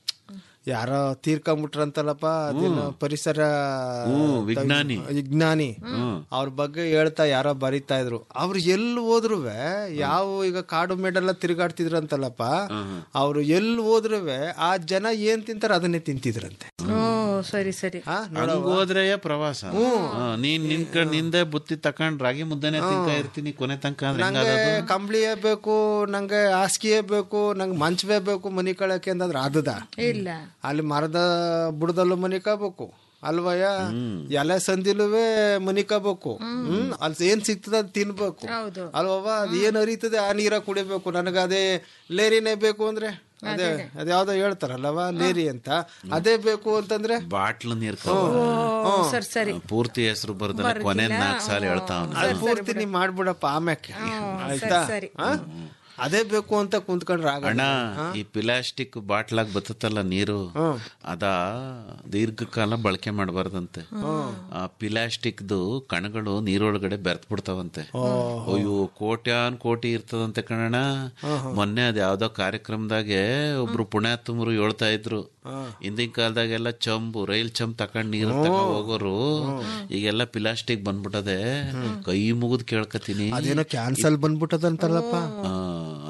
ಯಾರೋ ತೀರ್ಕೊಂಬಿಟ್ರಂತಲ್ಲಪ್ಪ ಅದೇನೋ ಪರಿಸರ ಹ್ಮ್, ವಿಜ್ಞಾನಿ. ವಿಜ್ಞಾನಿ ಅವ್ರ ಬಗ್ಗೆ ಹೇಳ್ತಾ ಯಾರೋ ಬರಿತಾ ಇದ್ರು ಅವ್ರು ಎಲ್ಲಿ ಹೋದ್ರು ಯಾವ ಈಗ ಕಾಡು ಮೇಡೆಲ್ಲ ತಿರುಗಾಡ್ತಿದ್ರಂತಲ್ಲಪ್ಪ ಅವ್ರು ಎಲ್ಲಿ ಹೋದ್ರು ಆ ಜನ ಏನ್ ತಿಂತಾರ ಅದನ್ನೇ ತಿಂತಿದ್ರಂತೆ ಓ ಸರಿ ಸರಿ ಹಾ ಹಂಗ್ ಹೋದ್ರೆ ಪ್ರವಾಸ ಹಾ, ನೀನ್ ನಿನ್ ಕಡೆ ನಿಂದೆ ಬುತ್ತಿ ತಕೊಂಡ್ ರಾಗಿ ಮುದ್ದೆನೆ ತಿಂತಾ ಇರ್ತೀನಿ ಕೊನೆ ತನಕ ಅಂದ್ರೆ ನಂಗೆ ಹೆಂಗಾಗೋದು? ಕಂಬಳಿಯೇ ಬೇಕು ನಂಗೆ ಹಾಸಿಗೆಯೇ ಬೇಕು ನಂಗೆ ಮಂಚವೇ ಬೇಕು ಮನಿ ಕಳಕ್ಕೆ ಅಂತಂದ್ರೆ ಅದದ ಇಲ್ಲ ಅಲ್ಲಿ ಮರದ ಬುಡದಲ್ಲೂ ಮನಿ ಕಬೇಕು ಅಲ್ವಯ್ಯ ಎಲೆ ಸಂದಿಲುವೆ ಮನಿ ಕಬೇಕು ಹ್ಮ್ ಅಲ್ಲಿ ಏನ್ ಸಿಗ್ತದ ಅದ್ ತಿನ್ಬೇಕು ಹೌದು ಅಲ್ವವ್ವ ಅದ್ ಏನ್ ಹರಿತದೆ ಆ ನೀರ ಕುಡಿಬೇಕು ನನಗೆ ಅದೇ ಲೇರಿನೇ ಬೇಕು ಅಂದ್ರೆ ಅದೇ ಅದ್ಯಾವ್ದೋ ಹೇಳ್ತಾರಲ್ಲವ ಲೇರಿ ಅಂತ ಅದೇ ಬೇಕು ಅಂತಂದ್ರೆ ಬಾಟ್ಲು ನೀರ್ ಓ ಸರಿ ಸರಿ ಪೂರ್ತಿ ಹೆಸರು ಬರ್ದಲ್ಲ ಕೊನೆ ನಾಲ್ಕು ಸಾಲ ಹೇಳ್ತಾವನು ಅದು ಪೂರ್ತಿ ನೀ ಮಾಡ್ಬಿಡಪ್ಪ ಆಮ್ಯಾಕೆ ಆಯ್ತಾ ಸರಿ. ಹಾ? ಅದೇ ಬೇಕು ಅಂತ ಕುಂತ್ಕೊಂಡ್ರೆ ಆಗಲ್ಲ ಅಣ್ಣ ಈ ಪ್ಲಾಸ್ಟಿಕ್ ಬಾಟ್ಲಾಗ್ ಬತ್ತಲ್ಲ ನೀರು ಅದ ದೀರ್ಘಕಾಲ ಬಳಕೆ ಮಾಡಬಾರ್ದಂತೆ ಆ ಪ್ಲಾಸ್ಟಿಕ್ದು ಕಣಗಳು ನೀರೊಳಗಡೆ ಬೆರ್ತ್ ಬಿಡ್ತಾವಂತೆ ಅಯ್ಯೋ ಕೋಟ್ಯಾನ್ ಕೋಟಿ ಇರ್ತದಂತೆ ಕಣಣ್ಣ ಮೊನ್ನೆ ಅದ್ ಯಾವ್ದೋ ಕಾರ್ಯಕ್ರಮದಾಗೆ ಒಬ್ರು ಪುಣ್ಯಾತ್ಮರು ಹೇಳ್ತಾ ಇದ್ರು ಹಿಂದಿನ ಕಾಲದಾಗೆಲ್ಲ ಚಂಬು ರೈಲ್ ಚಂಬ್ ತಕೊಂಡ್ ನೀರ್ ತಕೊಂಡ್ ಹೋಗೋರು ಈಗೆಲ್ಲ ಪ್ಲಾಸ್ಟಿಕ್ ಬಂದ್ಬಿಟ್ಟದೆ ಕೈ ಮುಗಿದ್ ಕೇಳ್ಕತೀನಿ ಅದೇನೋ ಕ್ಯಾನ್ಸಲ್ ಬಂದ್ಬಿಟ್ಟದಂತಲ್ಲಪ್ಪ ಆ,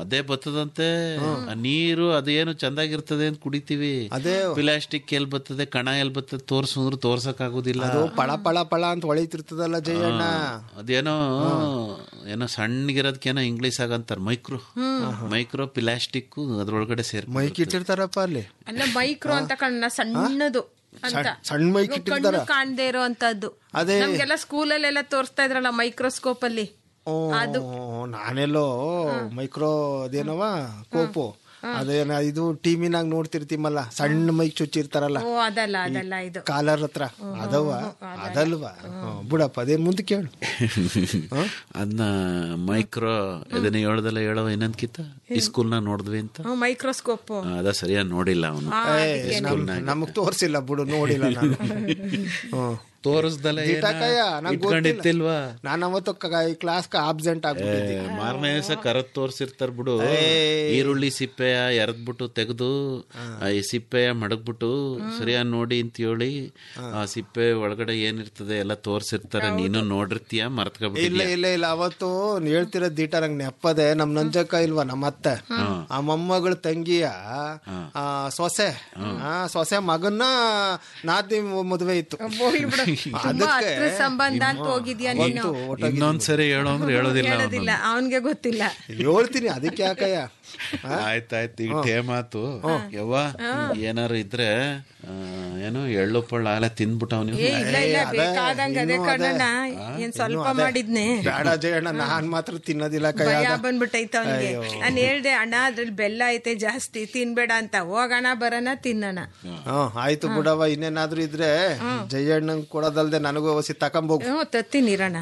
ಅದೇ ಬರ್ತದಂತೆ ಆ ನೀರು ಅದೇನು ಚಂದಾಗಿರ್ತದೆ ಅಂತ ಕುಡಿತೀವಿ ಅದೇ ಪ್ಲಾಸ್ಟಿಕ್ ಎಲ್ ಬರ್ತದೆ ಕಣ ಎಲ್ ಬರ್ತದೆ ತೋರ್ಸಂದ್ರು ತೋರ್ಸಕ್ ಆಗುದಿಲ್ಲ ಅದು ಪಳ ಪಳ ಪಳ ಅಂತ ಹೊಳಿತಿರ್ತದಲ್ಲ ಜಯಣ್ಣ ಅದೇನೋ ಏನೋ ಸಣ್ಣಗಿರೋದಕ್ಕೇನೋ ಇಂಗ್ಲಿಷ್ ಆಗಂತಾರ ಮೈಕ್ರೋ ಮೈಕ್ರೋ ಪ್ಲಾಸ್ಟಿಕ್ ಅದ್ರೊಳಗಡೆ ಸೇರ್ ಮೈಕ್ ಇಟ್ಟಿರ್ತಾರಪ್ಪ ಅಲ್ಲಿ ಅಲ್ಲ ಮೈಕ್ರೋ ಅಂತ ಕಣ್ಣ ಸಣ್ಣದು ಅಂತ ಸಣ್ಣ- ಸಣ್ಣ ಮೈಕ್ ಇಟ್ಟಿರ್ತಾರ ಕಣ್ಣು ಕಾಣದೇ ಇರೋ ಅಂತದ್ದು ಅದೇ. ನಮ್ಗೆಲ್ಲ ಸ್ಕೂಲಲ್ಲೆಲ್ಲ ತೋರಿಸ್ತಾ ಇದ್ರಲ್ಲ ಮೈಕ್ರೋಸ್ಕೋಪ್ ಅಲ್ಲಿ ಓ, ನಾನೆಲ್ಲೋ ಮೈಕ್ರೋ ಅದೇನವ ಕೋಪು ಅದೇನ ಇದು ಟಿವಿನಾಗ ನೋಡ್ತಿರ್ತೀಮಲ್ಲ ಸಣ್ಣ ಮೈಕ್ ಚುಚ್ಚಿರ್ತಾರಲ್ಲ ಓ ಅದಲ್ಲ ಅದಲ್ಲ ಇದು ಕಾಲರ್ ಹತ್ರ ಅದವ ಅದಲ್ವಾ ಹ್ಮ್, ಬಿಡಪ್ಪ ಅದೇನ್ ಮುಂದೆ ಕೇಳು ಅದನ್ನ ಮೈಕ್ರೋ ಇದನ್ನ ಹೇಳ್ದಲ್ಲ ಹೇಳೋ ಏನಂತಕಿತ್ತ ಈ ಸ್ಕೂಲ್ನ ನೋಡಿದ್ವಿ ಅಂತ ಮೈಕ್ರೋಸ್ಕೋಪ್ ಆ, ಅದ ಸರಿಯಾಗಿ ನೋಡಿಲ್ಲ ಅವನು ಏ, ನಮ್- ನಮಗ್ ತೋರ್ಸಿಲ್ಲ ಬಿಡು ನೋಡಿಲ್ಲ ನಾನು ಹ್ಮ್. ತೋರಿಸ್ದಲ್ಲ ದಿಟಕಯ್ಯ, ನಂಗ್ ಇಟ್ಕೊಂಡಿತ್ತಿಲ್ವಾ ನಾನು ಅವತ್ತು ಕ್ಲಾಸ್ ಆಬ್ಸೆಂಟ್ ಆಗ್ಬಿಟ್ಟಿದ್ದೆ ಮಾರನೇ ದಿವಸ ಕರತ್ ತೋರ್ಸಿರ್ತಾರ ಬಿಡು ಈರುಳ್ಳಿ ಸಿಪ್ಪೆಯ ಎರೆದ್ಬಿಟ್ಟು ತೆಗೆದು ಈ ಸಿಪ್ಪೆಯ ಮಡಗ್ಬಿಟ್ಟು ಸರಿಯಾಗಿ ನೋಡಿ ಅಂತ ಹೇಳಿ ಆ ಸಿಪ್ಪೆ ಒಳಗಡೆ ಏನಿರ್ತದೆ ಎಲ್ಲ ತೋರ್ಸಿರ್ತಾರೆ ನೀನು ನೋಡಿರ್ತೀಯ ಇಲ್ಲ ಮರ್ತ್ಕೊಬಿಟ್ಟಿದ್ಯಾ ಇಲ್ಲ ಇಲ್ಲ ಅವತ್ತು ಹೇಳ್ತಿರೋ ದೀಟ ನಂಗೆ ನೆಪ್ಪದೆ ನಮ್ ನಂಜಕ್ಕ ಇಲ್ವಾ ನಮ್ಮ ಅತ್ತೆ ಆ ಮೊಮ್ಮಗಳ ತಂಗಿಯ ಆ ಸೊಸೆ ಆ ಸೊಸೆ ಮಗನ್ನ ನಾದಿ ಮದುವೆ ಇತ್ತು ತುಂಬಾ ಹತ್ರ ಸಂಬಂಧ ಅಂತ ಹೋಗಿದ್ಯಾ ನೀನು ಇನ್ನೊಂದ್ಸರಿ ಹೇಳೋ ಅಂದ್ರೆ ಹೇಳೋದಿಲ್ಲ ಅವ್ನು. ಹೇಳೋದಿಲ್ಲ ಅವನ್ಗೆ ಗೊತ್ತಿಲ್ಲ ಹೇಳ್ತೀನಿ ಅದಕ್ಕೆ ಯಾಕಯ್ಯ ಆಯ್ತಾಯ್ತು ಈಗ ಟೇಮಾತು ಯವ್ವ ಏನಾರು ಇದ್ರೆ ಆ, ಏನು ಎಳ್ಳು ಪಳ್ಳು ಆಲೆ ತಿಂದ್ಬಿಟ್ಟು ಅವನು ಏ ಇಲ್ಲ ಇಲ್ಲ ಬೇಕಾದಂಗ ಅದೇ ಕಣ್ಣಣ್ಣ ಏನ್ ಸ್ವಲ್ಪ ಮಾಡಿದ್ನೆ ಬೇಡ ಜಯಣ್ಣ ನಾನ್ ಮಾತ್ರ ತಿನ್ನೋದಿಲ್ಲ ಕಯ್ಯ ಭಯ ಬಂದ್ಬಿಟ್ಟೈತ ಅವನಿಗೆ ನಾನು ಹೇಳ್ದೆ ಅಣ್ಣ ಅದ್ರಲ್ಲಿ ಬೆಲ್ಲ ಐತೆ ಜಾಸ್ತಿ ತಿನ್ಬೇಡ ಅಂತ ಹೋಗೋಣ ಬರೋಣ ತಿನ್ನೋಣ ಹ್ಮ್ ಆಯ್ತು ಬಿಡವ ಇನ್ನೇನಾದ್ರೂ ಇದ್ರೆ ಜಯಣ್ಣಂಗ್ ಕೊಡೋದಲ್ದೆ ನನಗೂ ಹೊಸಿ ತಕೊಂಬೋಗು ಹ್ಞೂ ತತ್ತಿನಿರೋಣ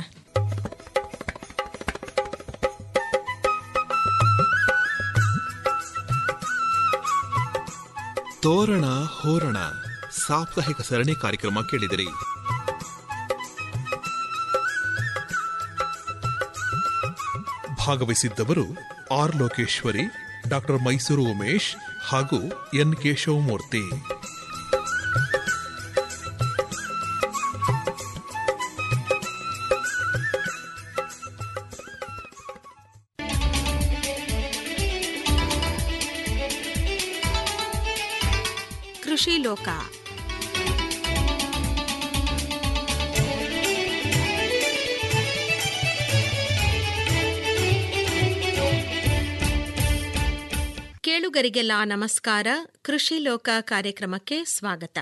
ತೋರಣ ಹೋರಣ ಸಾಪ್ತಾಹಿಕ ಸರಣಿ ಕಾರ್ಯಕ್ರಮ ಕೇಳಿದಿರಿ ಭಾಗವಹಿಸಿದ್ದವರು ಆರ್ ಲೋಕೇಶ್ವರಿ ಡಾಕ್ಟರ್ ಮೈಸೂರು ಉಮೇಶ್ ಹಾಗೂ ಎನ್ ಕೇಶವಮೂರ್ತಿ ಕೃಷಿ ಲೋಕ ಕೇಳುಗರಿಗೆಲ್ಲ ನಮಸ್ಕಾರ ಕೃಷಿ ಲೋಕ ಕಾರ್ಯಕ್ರಮಕ್ಕೆ ಸ್ವಾಗತ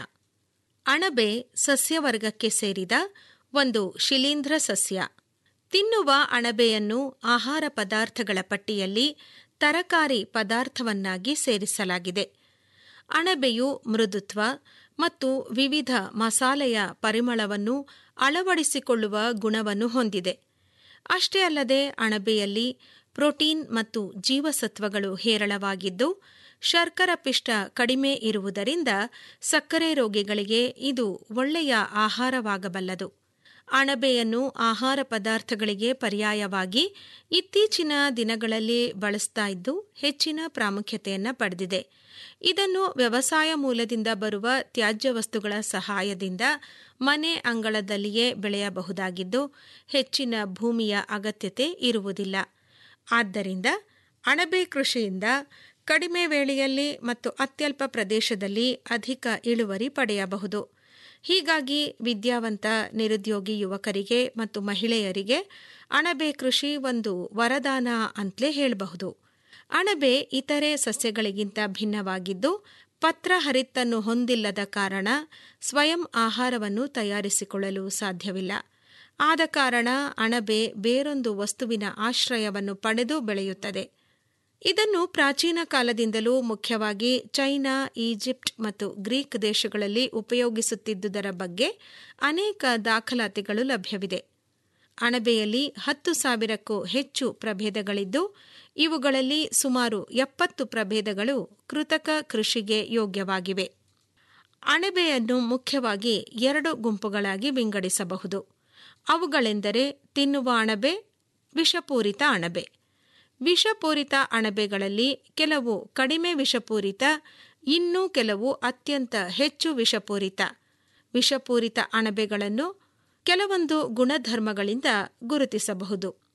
ಅಣಬೆ ಸಸ್ಯವರ್ಗಕ್ಕೆ ಸೇರಿದ ಒಂದು ಶಿಲೀಂಧ್ರ ಸಸ್ಯ ತಿನ್ನುವ ಅಣಬೆಯನ್ನು ಆಹಾರ ಪದಾರ್ಥಗಳ ಪಟ್ಟಿಯಲ್ಲಿ ತರಕಾರಿ ಪದಾರ್ಥವನ್ನಾಗಿ ಸೇರಿಸಲಾಗಿದೆ ಅಣಬೆಯು ಮೃದುತ್ವ ಮತ್ತು ವಿವಿಧ ಮಸಾಲೆಯ ಪರಿಮಳವನ್ನು ಅಳವಡಿಸಿಕೊಳ್ಳುವ ಗುಣವನ್ನು ಹೊಂದಿದೆ ಅಷ್ಟೇ ಅಲ್ಲದೆ ಅಣಬೆಯಲ್ಲಿ ಪ್ರೋಟೀನ್ ಮತ್ತು ಜೀವಸತ್ವಗಳು ಹೇರಳವಾಗಿದ್ದು ಶರ್ಕರ ಪಿಷ್ಟ ಕಡಿಮೆ ಇರುವುದರಿಂದ ಸಕ್ಕರೆ ರೋಗಿಗಳಿಗೆ ಇದು ಒಳ್ಳೆಯ ಆಹಾರವಾಗಬಲ್ಲದು ಅಣಬೆಯನ್ನು ಆಹಾರ ಪದಾರ್ಥಗಳಿಗೆ ಪರ್ಯಾಯವಾಗಿ ಇತ್ತೀಚಿನ ದಿನಗಳಲ್ಲಿ ಬಳಸ್ತಾ ಇದ್ದು ಹೆಚ್ಚಿನ ಪ್ರಾಮುಖ್ಯತೆಯನ್ನು ಪಡೆದಿದೆ ಇದನ್ನು ವ್ಯವಸಾಯ ಮೂಲದಿಂದ ಬರುವ ತ್ಯಾಜ್ಯ ವಸ್ತುಗಳ ಸಹಾಯದಿಂದ ಮನೆ ಅಂಗಳದಲ್ಲಿಯೇ ಬೆಳೆಯಬಹುದಾಗಿದ್ದು ಹೆಚ್ಚಿನ ಭೂಮಿಯ ಅಗತ್ಯತೆ ಇರುವುದಿಲ್ಲ ಆದ್ದರಿಂದ ಅಣಬೆ ಕೃಷಿಯಿಂದ ಕಡಿಮೆ ವೇಳೆಯಲ್ಲಿ ಮತ್ತು ಅತ್ಯಲ್ಪ ಪ್ರದೇಶದಲ್ಲಿ ಅಧಿಕ ಇಳುವರಿ ಪಡೆಯಬಹುದು ಹೀಗಾಗಿ ವಿದ್ಯಾವಂತ ನಿರುದ್ಯೋಗಿ ಯುವಕರಿಗೆ ಮತ್ತು ಮಹಿಳೆಯರಿಗೆ ಅಣಬೆ ಕೃಷಿ ಒಂದು ವರದಾನ ಅಂತಲೇ ಹೇಳಬಹುದು ಅಣಬೆ ಇತರೆ ಸಸ್ಯಗಳಿಗಿಂತ ಭಿನ್ನವಾಗಿದ್ದು ಪತ್ರ ಹರಿತ್ತನ್ನು ಹೊಂದಿಲ್ಲದ ಕಾರಣ ಸ್ವಯಂ ಆಹಾರವನ್ನು ತಯಾರಿಸಿಕೊಳ್ಳಲು ಸಾಧ್ಯವಿಲ್ಲ ಆದ ಕಾರಣ ಅಣಬೆ ಬೇರೊಂದು ವಸ್ತುವಿನ ಆಶ್ರಯವನ್ನು ಪಡೆದು ಬೆಳೆಯುತ್ತದೆ ಇದನ್ನು ಪ್ರಾಚೀನ ಕಾಲದಿಂದಲೂ ಮುಖ್ಯವಾಗಿ ಚೈನಾ ಈಜಿಪ್ಟ್ ಮತ್ತು ಗ್ರೀಕ್ ದೇಶಗಳಲ್ಲಿ ಉಪಯೋಗಿಸುತ್ತಿದ್ದುದರ ಬಗ್ಗೆ ಅನೇಕ ದಾಖಲಾತಿಗಳು ಲಭ್ಯವಿದೆ ಅಣಬೆಯಲ್ಲಿ ಹತ್ತು ಸಾವಿರಕ್ಕೂ ಹೆಚ್ಚು ಪ್ರಭೇದಗಳಿದ್ದು ಇವುಗಳಲ್ಲಿ ಸುಮಾರು ಎಪ್ಪತ್ತು ಪ್ರಭೇದಗಳು ಕೃತಕ ಕೃಷಿಗೆ ಯೋಗ್ಯವಾಗಿವೆ ಅಣಬೆಯನ್ನು ಮುಖ್ಯವಾಗಿ ಎರಡು ಗುಂಪುಗಳಾಗಿ ವಿಂಗಡಿಸಬಹುದು ಅವುಗಳೆಂದರೆ ತಿನ್ನುವ ಅಣಬೆ ವಿಷಪೂರಿತ ಅಣಬೆ ವಿಷಪೂರಿತ ಅಣಬೆಗಳಲ್ಲಿ ಕೆಲವು ಕಡಿಮೆ ವಿಷಪೂರಿತ ಇನ್ನೂ ಕೆಲವು ಅತ್ಯಂತ ಹೆಚ್ಚು ವಿಷಪೂರಿತ ವಿಷಪೂರಿತ ಅಣಬೆಗಳನ್ನು ಕೆಲವೊಂದು ಗುಣಧರ್ಮಗಳಿಂದ ಗುರುತಿಸಬಹುದು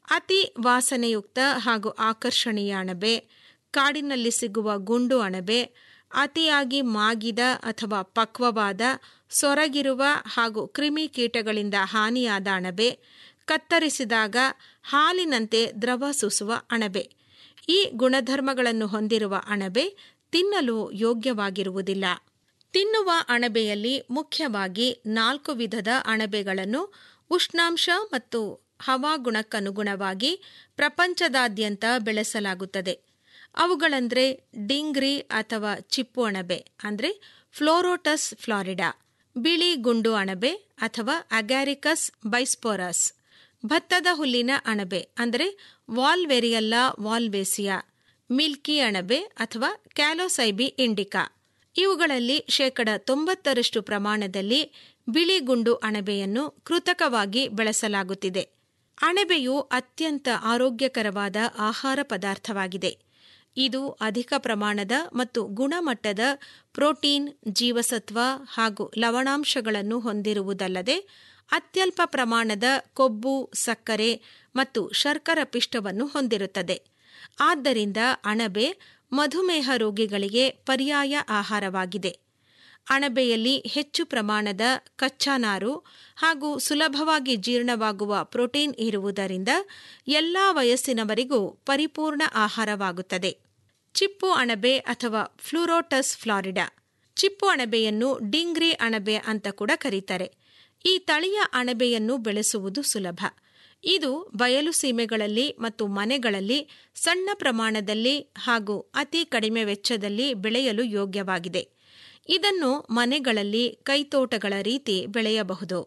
ಅತಿ ವಾಸನೆಯುಕ್ತ ಹಾಗೂ ಆಕರ್ಷಣೀಯ ಅಣಬೆ ಕಾಡಿನಲ್ಲಿ ಸಿಗುವ ಗುಂಡು ಅಣಬೆ ಅತಿಯಾಗಿ ಮಾಗಿದ ಅಥವಾ ಪಕ್ವವಾದ ಸೊರಗಿರುವ ಹಾಗೂ ಕ್ರಿಮಿಕೀಟಗಳಿಂದ ಹಾನಿಯಾದ ಅಣಬೆ ಕತ್ತರಿಸಿದಾಗ ಹಾಲಿನಂತೆ ದ್ರವ ಸೂಸುವ ಅಣಬೆ ಈ ಗುಣಧರ್ಮಗಳನ್ನು ಹೊಂದಿರುವ ಅಣಬೆ ತಿನ್ನಲು ಯೋಗ್ಯವಾಗಿರುವುದಿಲ್ಲ ತಿನ್ನುವ ಅಣಬೆಯಲ್ಲಿ ಮುಖ್ಯವಾಗಿ ನಾಲ್ಕು ವಿಧದ ಅಣಬೆಗಳನ್ನು ಉಷ್ಣಾಂಶ ಮತ್ತು ಹವಾಗುಣಕ್ಕನುಗುಣವಾಗಿ ಪ್ರಪಂಚದಾದ್ಯಂತ ಬೆಳೆಸಲಾಗುತ್ತದೆ ಅವುಗಳಂದ್ರೆ ಡಿಂಗ್ರಿ ಅಥವಾ ಚಿಪ್ಪು ಅಣಬೆ ಅಂದರೆ ಫ್ಲೋರೋಟಸ್ ಫ್ಲಾರಿಡಾ ಬಿಳಿ ಗುಂಡು ಅಣಬೆ ಅಥವಾ ಅಗ್ಯಾರಿಕಸ್ ಬೈಸ್ಪೋರಸ್ ಭತ್ತದ ಹುಲ್ಲಿನ ಅಣಬೆ ಅಂದರೆ ವಾಲ್ವೆರಿಯಲ್ಲಾ ವಾಲ್ವೇಸಿಯಾ ಮಿಲ್ಕಿ ಅಣಬೆ ಅಥವಾ ಕ್ಯಾಲೋಸೈಬಿ ಇಂಡಿಕಾ ಇವುಗಳಲ್ಲಿ ಶೇಕಡ ತೊಂಬತ್ತರಷ್ಟು ಪ್ರಮಾಣದಲ್ಲಿ ಬಿಳಿ ಗುಂಡು ಅಣಬೆಯನ್ನು ಕೃತಕವಾಗಿ ಬೆಳೆಸಲಾಗುತ್ತಿದೆ ಅಣಬೆಯು ಅತ್ಯಂತ ಆರೋಗ್ಯಕರವಾದ ಆಹಾರ ಪದಾರ್ಥವಾಗಿದೆ ಇದು ಅಧಿಕ ಪ್ರಮಾಣದ ಮತ್ತು ಗುಣಮಟ್ಟದ ಪ್ರೋಟೀನ್ ಜೀವಸತ್ವ ಹಾಗೂ ಲವಣಾಂಶಗಳನ್ನು ಹೊಂದಿರುವುದಲ್ಲದೆ ಅತ್ಯಲ್ಪ ಪ್ರಮಾಣದ ಕೊಬ್ಬು ಸಕ್ಕರೆ ಮತ್ತು ಶರ್ಕರ ಪಿಷ್ಟವನ್ನು ಹೊಂದಿರುತ್ತದೆ ಆದ್ದರಿಂದ ಅಣಬೆ ಮಧುಮೇಹ ರೋಗಿಗಳಿಗೆ ಪರ್ಯಾಯ ಆಹಾರವಾಗಿದೆ ಅಣಬೆಯಲ್ಲಿ ಹೆಚ್ಚು ಪ್ರಮಾಣದ ಕಚ್ಚಾನಾರು ಹಾಗೂ ಸುಲಭವಾಗಿ ಜೀರ್ಣವಾಗುವ ಪ್ರೋಟೀನ್ ಇರುವುದರಿಂದ ಎಲ್ಲಾ ವಯಸ್ಸಿನವರಿಗೂ ಪರಿಪೂರ್ಣ ಆಹಾರವಾಗುತ್ತದೆ ಚಿಪ್ಪು ಅಣಬೆ ಅಥವಾ ಫ್ಲೂರೋಟಸ್ ಫ್ಲಾರಿಡಾ ಚಿಪ್ಪು ಅಣಬೆಯನ್ನು ಡಿಂಗ್ರಿ ಅಣಬೆ ಅಂತ ಕೂಡ ಕರೀತಾರೆ ಈ ತಳಿಯ ಅಣಬೆಯನ್ನು ಬೆಳೆಸುವುದು ಸುಲಭ ಇದು ಬಯಲು ಸೀಮೆಗಳಲ್ಲಿ ಮತ್ತು ಮನೆಗಳಲ್ಲಿ ಸಣ್ಣ ಪ್ರಮಾಣದಲ್ಲಿ ಹಾಗೂ ಅತಿ ಕಡಿಮೆ ವೆಚ್ಚದಲ್ಲಿ ಬೆಳೆಯಲು ಯೋಗ್ಯವಾಗಿದೆ ಇದನ್ನು ಮನೆಗಳಲ್ಲಿ ಕೈತೋಟಗಳ ರೀತಿ ಬೆಳೆಯಬಹುದು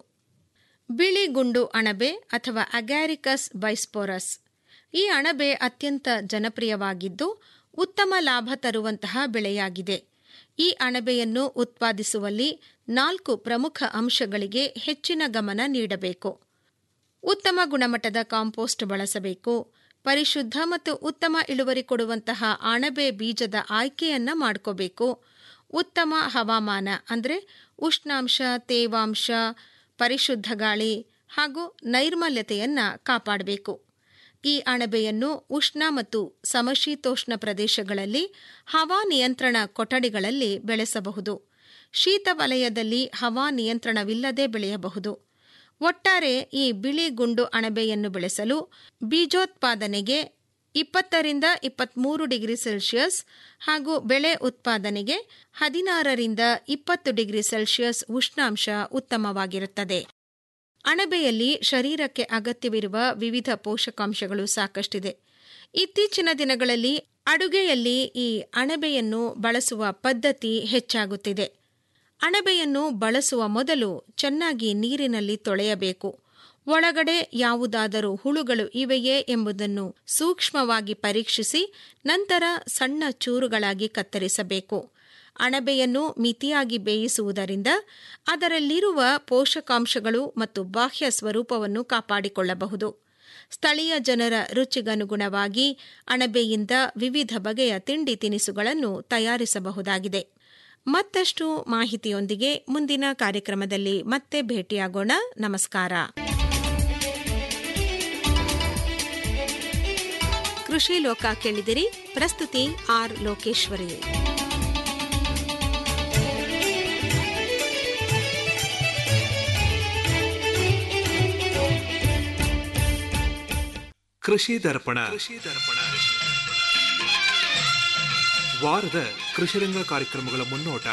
ಬಿಳಿ ಗುಂಡು ಅಣಬೆ ಅಥವಾ ಅಗ್ಯಾರಿಕಸ್ ಬೈಸ್ಪೋರಸ್ ಈ ಅಣಬೆ ಅತ್ಯಂತ ಜನಪ್ರಿಯವಾಗಿದ್ದು ಉತ್ತಮ ಲಾಭ ತರುವಂತಹ ಬೆಳೆಯಾಗಿದೆ ಈ ಅಣಬೆಯನ್ನು ಉತ್ಪಾದಿಸುವಲ್ಲಿ ನಾಲ್ಕು ಪ್ರಮುಖ ಅಂಶಗಳಿಗೆ ಹೆಚ್ಚಿನ ಗಮನ ನೀಡಬೇಕು ಉತ್ತಮ ಗುಣಮಟ್ಟದ ಕಾಂಪೋಸ್ಟ್ ಬಳಸಬೇಕು ಪರಿಶುದ್ಧ ಮತ್ತು ಉತ್ತಮ ಇಳುವರಿ ಕೊಡುವಂತಹ ಅಣಬೆ ಬೀಜದ ಆಯ್ಕೆಯನ್ನ ಮಾಡ್ಕೋಬೇಕು ಉತ್ತಮ ಹವಾಮಾನ ಅಂದರೆ ಉಷ್ಣಾಂಶ ತೇವಾಂಶ ಪರಿಶುದ್ಧ ಗಾಳಿ ಹಾಗೂ ನೈರ್ಮಲ್ಯತೆಯನ್ನ ಕಾಪಾಡಬೇಕು ಈ ಅಣಬೆಯನ್ನು ಉಷ್ಣ ಮತ್ತು ಸಮಶೀತೋಷ್ಣ ಪ್ರದೇಶಗಳಲ್ಲಿ ಹವಾ ನಿಯಂತ್ರಣ ಕೊಠಡಿಗಳಲ್ಲಿ ಬೆಳೆಸಬಹುದು ಶೀತ ವಲಯದಲ್ಲಿ ಹವಾ ನಿಯಂತ್ರಣವಿಲ್ಲದೆ ಬೆಳೆಯಬಹುದು ಒಟ್ಟಾರೆ ಈ ಬಿಳಿ ಗುಂಡು ಅಣಬೆಯನ್ನು ಬೆಳೆಸಲು ಬೀಜೋತ್ಪಾದನೆಗೆ ಇಪ್ಪತ್ತರಿಂದ ಇಪ್ಪತ್ತ್ಮೂರು ಡಿಗ್ರಿ ಸೆಲ್ಸಿಯಸ್ ಹಾಗೂ ಬೆಳೆ ಉತ್ಪಾದನೆಗೆ ಹದಿನಾರರಿಂದ ಇಪ್ಪತ್ತು ಡಿಗ್ರಿ ಸೆಲ್ಸಿಯಸ್ ಉಷ್ಣಾಂಶ ಉತ್ತಮವಾಗಿರುತ್ತದೆ ಅಣಬೆಯಲ್ಲಿ ಶರೀರಕ್ಕೆ ಅಗತ್ಯವಿರುವ ವಿವಿಧ ಪೋಷಕಾಂಶಗಳು ಸಾಕಷ್ಟಿದೆ ಇತ್ತೀಚಿನ ದಿನಗಳಲ್ಲಿ ಅಡುಗೆಯಲ್ಲಿ ಈ ಅಣಬೆಯನ್ನು ಬಳಸುವ ಪದ್ಧತಿ ಹೆಚ್ಚಾಗುತ್ತಿದೆ ಅಣಬೆಯನ್ನು ಬಳಸುವ ಮೊದಲು ಚೆನ್ನಾಗಿ ನೀರಿನಲ್ಲಿ ತೊಳೆಯಬೇಕು ಒಳಗಡೆ ಯಾವುದಾದರೂ ಹುಳುಗಳು ಇವೆಯೇ ಎಂಬುದನ್ನು ಸೂಕ್ಷ್ಮವಾಗಿ ಪರೀಕ್ಷಿಸಿ ನಂತರ ಸಣ್ಣ ಚೂರುಗಳಾಗಿ ಕತ್ತರಿಸಬೇಕು ಅಣಬೆಯನ್ನು ಮಿತಿಯಾಗಿ ಬೇಯಿಸುವುದರಿಂದ ಅದರಲ್ಲಿರುವ ಪೋಷಕಾಂಶಗಳು ಮತ್ತು ಬಾಹ್ಯ ಸ್ವರೂಪವನ್ನು ಕಾಪಾಡಿಕೊಳ್ಳಬಹುದು ಸ್ಥಳೀಯ ಜನರ ರುಚಿಗನುಗುಣವಾಗಿ ಅಣಬೆಯಿಂದ ವಿವಿಧ ಬಗೆಯ ತಿಂಡಿ ತಿನಿಸುಗಳನ್ನು ತಯಾರಿಸಬಹುದಾಗಿದೆ ಮತ್ತಷ್ಟು ಮಾಹಿತಿಯೊಂದಿಗೆ ಮುಂದಿನ ಕಾರ್ಯಕ್ರಮದಲ್ಲಿ ಮತ್ತೆ ಭೇಟಿಯಾಗೋಣ ನಮಸ್ಕಾರ ಕೃಷಿ ಲೋಕ ಕೇಳಿದಿರಿ ಪ್ರಸ್ತುತಿ ಆರ್ ಲೋಕೇಶ್ವರಿ ಕೃಷಿ ದರ್ಪಣ ವಾರದ ಕೃಷಿರಂಗ ಕಾರ್ಯಕ್ರಮಗಳ ಮುನ್ನೋಟ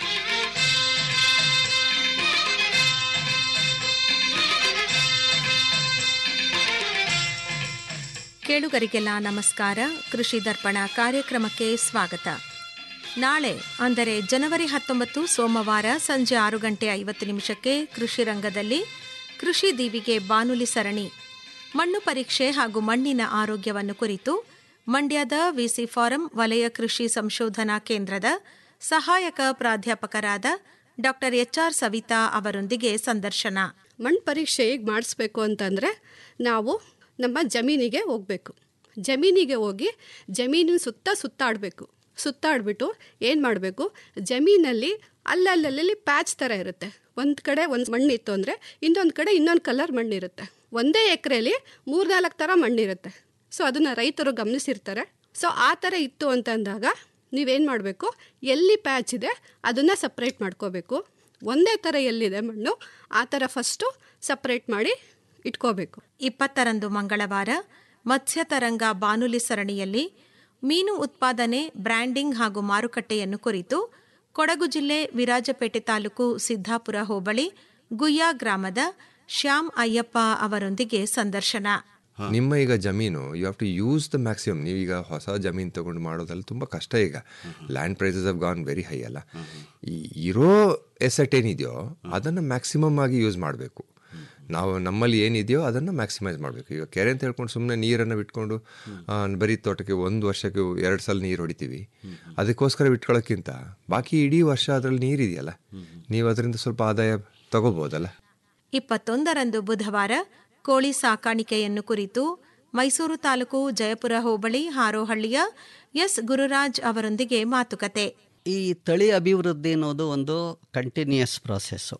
ಕೇಳುಗರಿಗೆಲ್ಲ ನಮಸ್ಕಾರ ಕೃಷಿ ದರ್ಪಣ ಕಾರ್ಯಕ್ರಮಕ್ಕೆ ಸ್ವಾಗತ ನಾಳೆ ಅಂದರೆ ಜನವರಿ ಹತ್ತೊಂಬತ್ತು ಸೋಮವಾರ ಸಂಜೆ ಆರು ಗಂಟೆ ಐವತ್ತು ನಿಮಿಷಕ್ಕೆ ಕೃಷಿ ರಂಗದಲ್ಲಿ ಕೃಷಿ ದೀವಿಗೆ ಬಾನುಲಿ ಸರಣಿ ಮಣ್ಣು ಪರೀಕ್ಷೆ ಹಾಗೂ ಮಣ್ಣಿನ ಆರೋಗ್ಯವನ್ನು ಕುರಿತು ಮಂಡ್ಯದ ವಿಸಿ ಫಾರಂ ವಲಯ ಕೃಷಿ ಸಂಶೋಧನಾ ಕೇಂದ್ರದ ಸಹಾಯಕ ಪ್ರಾಧ್ಯಾಪಕರಾದ ಡಾಕ್ಟರ್ ಎಚ್ಆರ್ ಸವಿತಾ ಅವರೊಂದಿಗೆ ಸಂದರ್ಶನ ಮಣ್ಣು ಪರೀಕ್ಷೆ ಹೇಗೆ ಮಾಡಿಸ್ಬೇಕು ಅಂತಂದರೆ ನಾವು ನಮ್ಮ ಜಮೀನಿಗೆ ಹೋಗಬೇಕು ಜಮೀನಿಗೆ ಹೋಗಿ ಜಮೀನಿನ ಸುತ್ತ ಸುತ್ತಾಡಬೇಕು ಸುತ್ತಾಡ್ಬಿಟ್ಟು ಏನು ಮಾಡಬೇಕು ಜಮೀನಲ್ಲಿ ಅಲ್ಲಲ್ಲಲ್ಲಿ ಪ್ಯಾಚ್ ಥರ ಇರುತ್ತೆ ಒಂದು ಕಡೆ ಒಂದು ಮಣ್ಣಿತ್ತು ಅಂದರೆ ಇನ್ನೊಂದು ಕಡೆ ಇನ್ನೊಂದು ಕಲರ್ ಮಣ್ಣಿರುತ್ತೆ ಒಂದೇ ಎಕರೆಲಿ ಮೂರ್ನಾಲ್ಕು ಥರ ಮಣ್ಣಿರುತ್ತೆ ಸೊ ಅದನ್ನು ರೈತರು ಗಮನಿಸಿರ್ತಾರೆ ಸೊ ಆ ಥರ ಇತ್ತು ಅಂತಂದಾಗ ನೀವೇನು ಮಾಡಬೇಕು ಎಲ್ಲಿ ಪ್ಯಾಚ್ ಇದೆ ಅದನ್ನು ಸಪ್ರೇಟ್ ಮಾಡ್ಕೋಬೇಕು ಒಂದೇ ಥರ ಎಲ್ಲಿದೆ ಮಣ್ಣು ಆ ಥರ ಫಸ್ಟು ಸಪ್ರೇಟ್ ಮಾಡಿ ಇಟ್ಕೋಬೇಕು ಇಪ್ಪತ್ತರಂದು ಮಂಗಳವಾರ ಮತ್ಸ್ಯತರಂಗ ಬಾನುಲಿ ಸರಣಿಯಲ್ಲಿ ಮೀನು ಉತ್ಪಾದನೆ ಬ್ರ್ಯಾಂಡಿಂಗ್ ಹಾಗೂ ಮಾರುಕಟ್ಟೆಯನ್ನು ಕುರಿತು ಕೊಡಗು ಜಿಲ್ಲೆ ವಿರಾಜಪೇಟೆ ತಾಲೂಕು ಸಿದ್ದಾಪುರ ಹೋಬಳಿ ಗುಯ್ಯ ಗ್ರಾಮದ ಶ್ಯಾಮ್ ಅಯ್ಯಪ್ಪ ಅವರೊಂದಿಗೆ ಸಂದರ್ಶನ ನಿಮ್ಮ ಈಗ ಜಮೀನು you have to use the maximum ನೀವೀಗ ಹೊಸ ಜಮೀನು ತಗೊಂಡು ಮಾಡೋದ್ರಲ್ಲಿ ತುಂಬ ಕಷ್ಟ ಈಗ land prices have gone very high ಅಲ್ಲ ಈ ಇರೋ ಎಸೆಟ್ ಏನಿದೆಯೋ ಅದನ್ನು ಮ್ಯಾಕ್ಸಿಮಮ್ ಆಗಿ ಯೂಸ್ ಮಾಡಬೇಕು ನಾವು ನಮ್ಮಲ್ಲಿ ಏನಿದೆಯೋ ಅದನ್ನು ಮ್ಯಾಕ್ಸಿಮೈಸ್ ಮಾಡಬೇಕು ಈಗ ಕೆರೆ ಅಂತ ಹೇಳ್ಕೊಂಡು ಸುಮ್ಮನೆ ನೀರನ್ನು ಬಿಟ್ಕೊಂಡು ಆ, ಬರೀ ತೋಟಕ್ಕೆ ಒಂದು ವರ್ಷಕ್ಕೆ ಎರಡು ಸಲ ನೀರು ಹೊಡಿತೀವಿ ಅದಕ್ಕೋಸ್ಕರ ಬಿಟ್ಕೊಳ್ಳೋಕ್ಕಿಂತ ಬಾಕಿ ಇಡೀ ವರ್ಷ ಅದರಲ್ಲಿ ನೀರಿದೆಯಲ್ಲ ನೀವು ಅದರಿಂದ ಸ್ವಲ್ಪ ಆದಾಯ ತಗೋಬೋದಲ್ಲ ಇಪ್ಪತ್ತೊಂದರಂದು ಬುಧವಾರ ಕೋಳಿ ಸಾಕಾಣಿಕೆಯನ್ನು ಕುರಿತು ಮೈಸೂರು ತಾಲೂಕು ಜಯಪುರ ಹೋಬಳಿ ಹಾರೋಹಳ್ಳಿಯ ಎಸ್ ಗುರುರಾಜ್ ಅವರೊಂದಿಗೆ ಮಾತುಕತೆ ಈ ತಳಿ ಅಭಿವೃದ್ಧಿ ಅನ್ನೋದು ಒಂದು ಕಂಟಿನ್ಯೂಯಸ್ ಪ್ರಾಸೆಸ್ಸು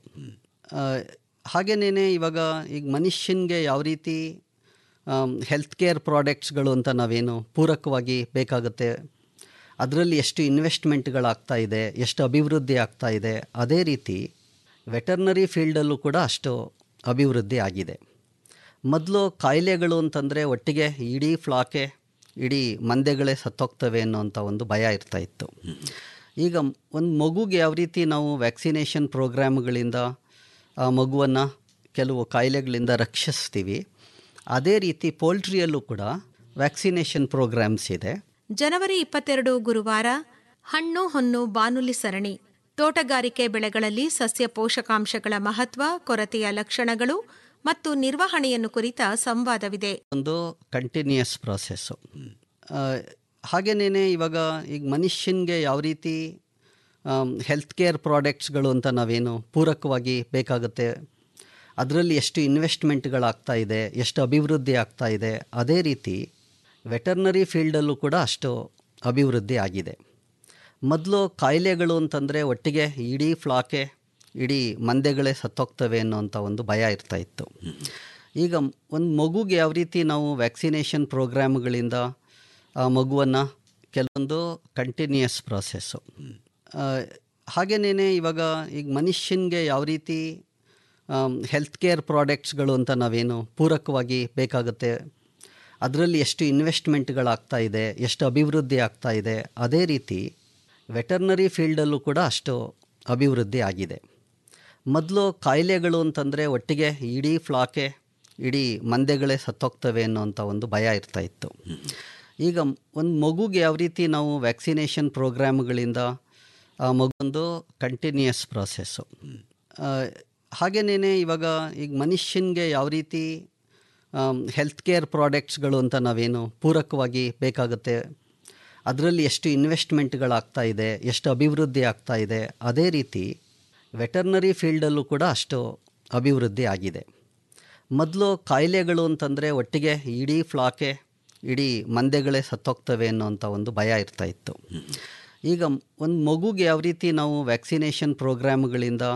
ಹಾಗೇನೇ ಇವಾಗ ಈಗ ಮನುಷ್ಯನಿಗೆ ಯಾವ ರೀತಿ ಹೆಲ್ತ್ ಕೇರ್ ಪ್ರಾಡಕ್ಟ್ಸ್ಗಳು ಅಂತ ನಾವೇನು ಪೂರಕವಾಗಿ ಬೇಕಾಗುತ್ತೆ ಅದರಲ್ಲಿ ಎಷ್ಟು ಇನ್ವೆಸ್ಟ್ಮೆಂಟ್ಗಳಾಗ್ತಾ ಇದೆ ಎಷ್ಟು ಅಭಿವೃದ್ಧಿ ಆಗ್ತಾ ಇದೆ ಅದೇ ರೀತಿ ವೆಟರ್ನರಿ ಫೀಲ್ಡಲ್ಲೂ ಕೂಡ ಅಷ್ಟು ಅಭಿವೃದ್ಧಿ ಆಗಿದೆ ಮೊದಲು ಕಾಯಿಲೆಗಳು ಅಂತಂದರೆ ಒಟ್ಟಿಗೆ ಇಡೀ ಫ್ಲಾಕೆ ಇಡೀ ಮಂದೆಗಳೇ ಸತ್ತೋಗ್ತವೆ ಅನ್ನೋಂಥ ಒಂದು ಭಯ ಇರ್ತಾ ಇತ್ತು ಈಗ ಒಂದು ಮಗುಗೆ ಯಾವ ರೀತಿ ನಾವು ವ್ಯಾಕ್ಸಿನೇಷನ್ ಪ್ರೋಗ್ರಾಮ್ಗಳಿಂದ ಆ ಮಗುವನ್ನು ಕೆಲವು ಕಾಯಿಲೆಗಳಿಂದ ರಕ್ಷಿಸ್ತೀವಿ ಅದೇ ರೀತಿ ಪೋಲ್ಟ್ರಿಯಲ್ಲೂ ಕೂಡ ವ್ಯಾಕ್ಸಿನೇಷನ್ ಪ್ರೋಗ್ರಾಮ್ಸ್ ಇದೆ ಜನವರಿ ಇಪ್ಪತ್ತೆರಡು ಗುರುವಾರ ಹಣ್ಣು ಹೊನ್ನು ಬಾನುಲಿ ಸರಣಿ ತೋಟಗಾರಿಕೆ ಬೆಳೆಗಳಲ್ಲಿ ಸಸ್ಯ ಪೋಷಕಾಂಶಗಳ ಮಹತ್ವ ಕೊರತೆಯ ಲಕ್ಷಣಗಳು ಮತ್ತು ನಿರ್ವಹಣೆಯನ್ನು ಕುರಿತ ಸಂವಾದವಿದೆ ಒಂದು ಕಂಟಿನ್ಯೂಯಸ್ ಪ್ರಾಸೆಸ್ಸು ಹಾಗೇನೇ ಇವಾಗ ಈಗ ಮನುಷ್ಯನಿಗೆ ಯಾವ ರೀತಿ ಹೆಲ್ತ್ ಕೇರ್ ಪ್ರಾಡಕ್ಟ್ಸ್ಗಳು ಅಂತ ನಾವೇನು ಪೂರಕವಾಗಿ ಬೇಕಾಗುತ್ತೆ ಅದರಲ್ಲಿ ಎಷ್ಟು ಇನ್ವೆಸ್ಟ್ಮೆಂಟ್ಗಳಾಗ್ತಾ ಇದೆ ಎಷ್ಟು ಅಭಿವೃದ್ಧಿ ಆಗ್ತಾ ಇದೆ ಅದೇ ರೀತಿ ವೆಟರ್ನರಿ ಫೀಲ್ಡಲ್ಲೂ ಕೂಡ ಅಷ್ಟು ಅಭಿವೃದ್ಧಿ ಆಗಿದೆ ಮೊದಲು ಕಾಯಿಲೆಗಳು ಅಂತಂದರೆ ಒಟ್ಟಿಗೆ ಇಡೀ ಫ್ಲಾಕೆ ಇಡೀ ಮಂದೆಗಳೇ ಸತ್ತೋಗ್ತವೆ ಅನ್ನೋಂಥ ಒಂದು ಭಯ ಇರ್ತಾ ಇತ್ತು ಈಗ ಒಂದು ಮಗುಗೆ ಯಾವ ರೀತಿ ನಾವು ವ್ಯಾಕ್ಸಿನೇಷನ್ ಪ್ರೋಗ್ರಾಮ್ಗಳಿಂದ ಆ ಮಗುವನ್ನು ಕೆಲವೊಂದು ಕಂಟಿನ್ಯೂಯಸ್ ಪ್ರಾಸೆಸ್ಸು ಹಾಗೇನೇ ಇವಾಗ ಈಗ ಮನುಷ್ಯನಿಗೆ ಯಾವ ರೀತಿ ಹೆಲ್ತ್ ಕೇರ್ ಪ್ರಾಡಕ್ಟ್ಸ್ಗಳು ಅಂತ ನಾವೇನು ಪೂರಕವಾಗಿ ಬೇಕಾಗುತ್ತೆ ಅದರಲ್ಲಿ ಎಷ್ಟು ಇನ್ವೆಸ್ಟ್ಮೆಂಟ್ಗಳಾಗ್ತಾ ಇದೆ ಎಷ್ಟು ಅಭಿವೃದ್ಧಿ ಆಗ್ತಾ ಇದೆ ಅದೇ ರೀತಿ ವೆಟರ್ನರಿ ಫೀಲ್ಡಲ್ಲೂ ಕೂಡ ಅಷ್ಟು ಅಭಿವೃದ್ಧಿ ಆಗಿದೆ ಮೊದಲು ಕಾಯಿಲೆಗಳು ಅಂತಂದರೆ ಒಟ್ಟಿಗೆ ಇಡೀ ಫ್ಲಾಕೆ ಇಡೀ ಮಂದೆಗಳೇ ಸತ್ತೋಗ್ತವೆ ಅನ್ನೋಂಥ ಒಂದು ಭಯ ಇರ್ತಾ ಇತ್ತು ಈಗ ಒಂದು ಮಗುಗೆ ಯಾವ ರೀತಿ ನಾವು ವ್ಯಾಕ್ಸಿನೇಷನ್ ಪ್ರೋಗ್ರಾಮ್ಗಳಿಂದ ಆ ಮಗೊಂದು ಕಂಟಿನ್ಯೂಯಸ್ ಪ್ರಾಸೆಸ್ಸು ಹಾಗೇನೇ ಇವಾಗ ಈಗ ಮನುಷ್ಯನಿಗೆ ಯಾವ ರೀತಿ ಹೆಲ್ತ್ ಕೇರ್ ಪ್ರಾಡಕ್ಟ್ಸ್ಗಳು ಅಂತ ನಾವೇನು ಪೂರಕವಾಗಿ ಬೇಕಾಗುತ್ತೆ ಅದರಲ್ಲಿ ಎಷ್ಟು ಇನ್ವೆಸ್ಟ್ಮೆಂಟ್ಗಳಾಗ್ತಾ ಇದೆ ಎಷ್ಟು ಅಭಿವೃದ್ಧಿ ಆಗ್ತಾ ಇದೆ ಅದೇ ರೀತಿ ವೆಟರ್ನರಿ ಫೀಲ್ಡಲ್ಲೂ ಕೂಡ ಅಷ್ಟು ಅಭಿವೃದ್ಧಿ ಆಗಿದೆ ಮೊದಲು ಕಾಯಿಲೆಗಳು ಅಂತಂದರೆ ಒಟ್ಟಿಗೆ ಇಡೀ ಫ್ಲಾಕೆ ಇಡೀ ಮಂದೆಗಳೇ ಸತ್ತೋಗ್ತವೆ ಅನ್ನೋಂಥ ಒಂದು ಭಯ ಇರ್ತಾ ಇತ್ತು ಈಗ ಒಂದು ಮಗುಗೆ ಯಾವ ರೀತಿ ನಾವು ವ್ಯಾಕ್ಸಿನೇಷನ್ ಪ್ರೋಗ್ರಾಮ್ಗಳಿಂದ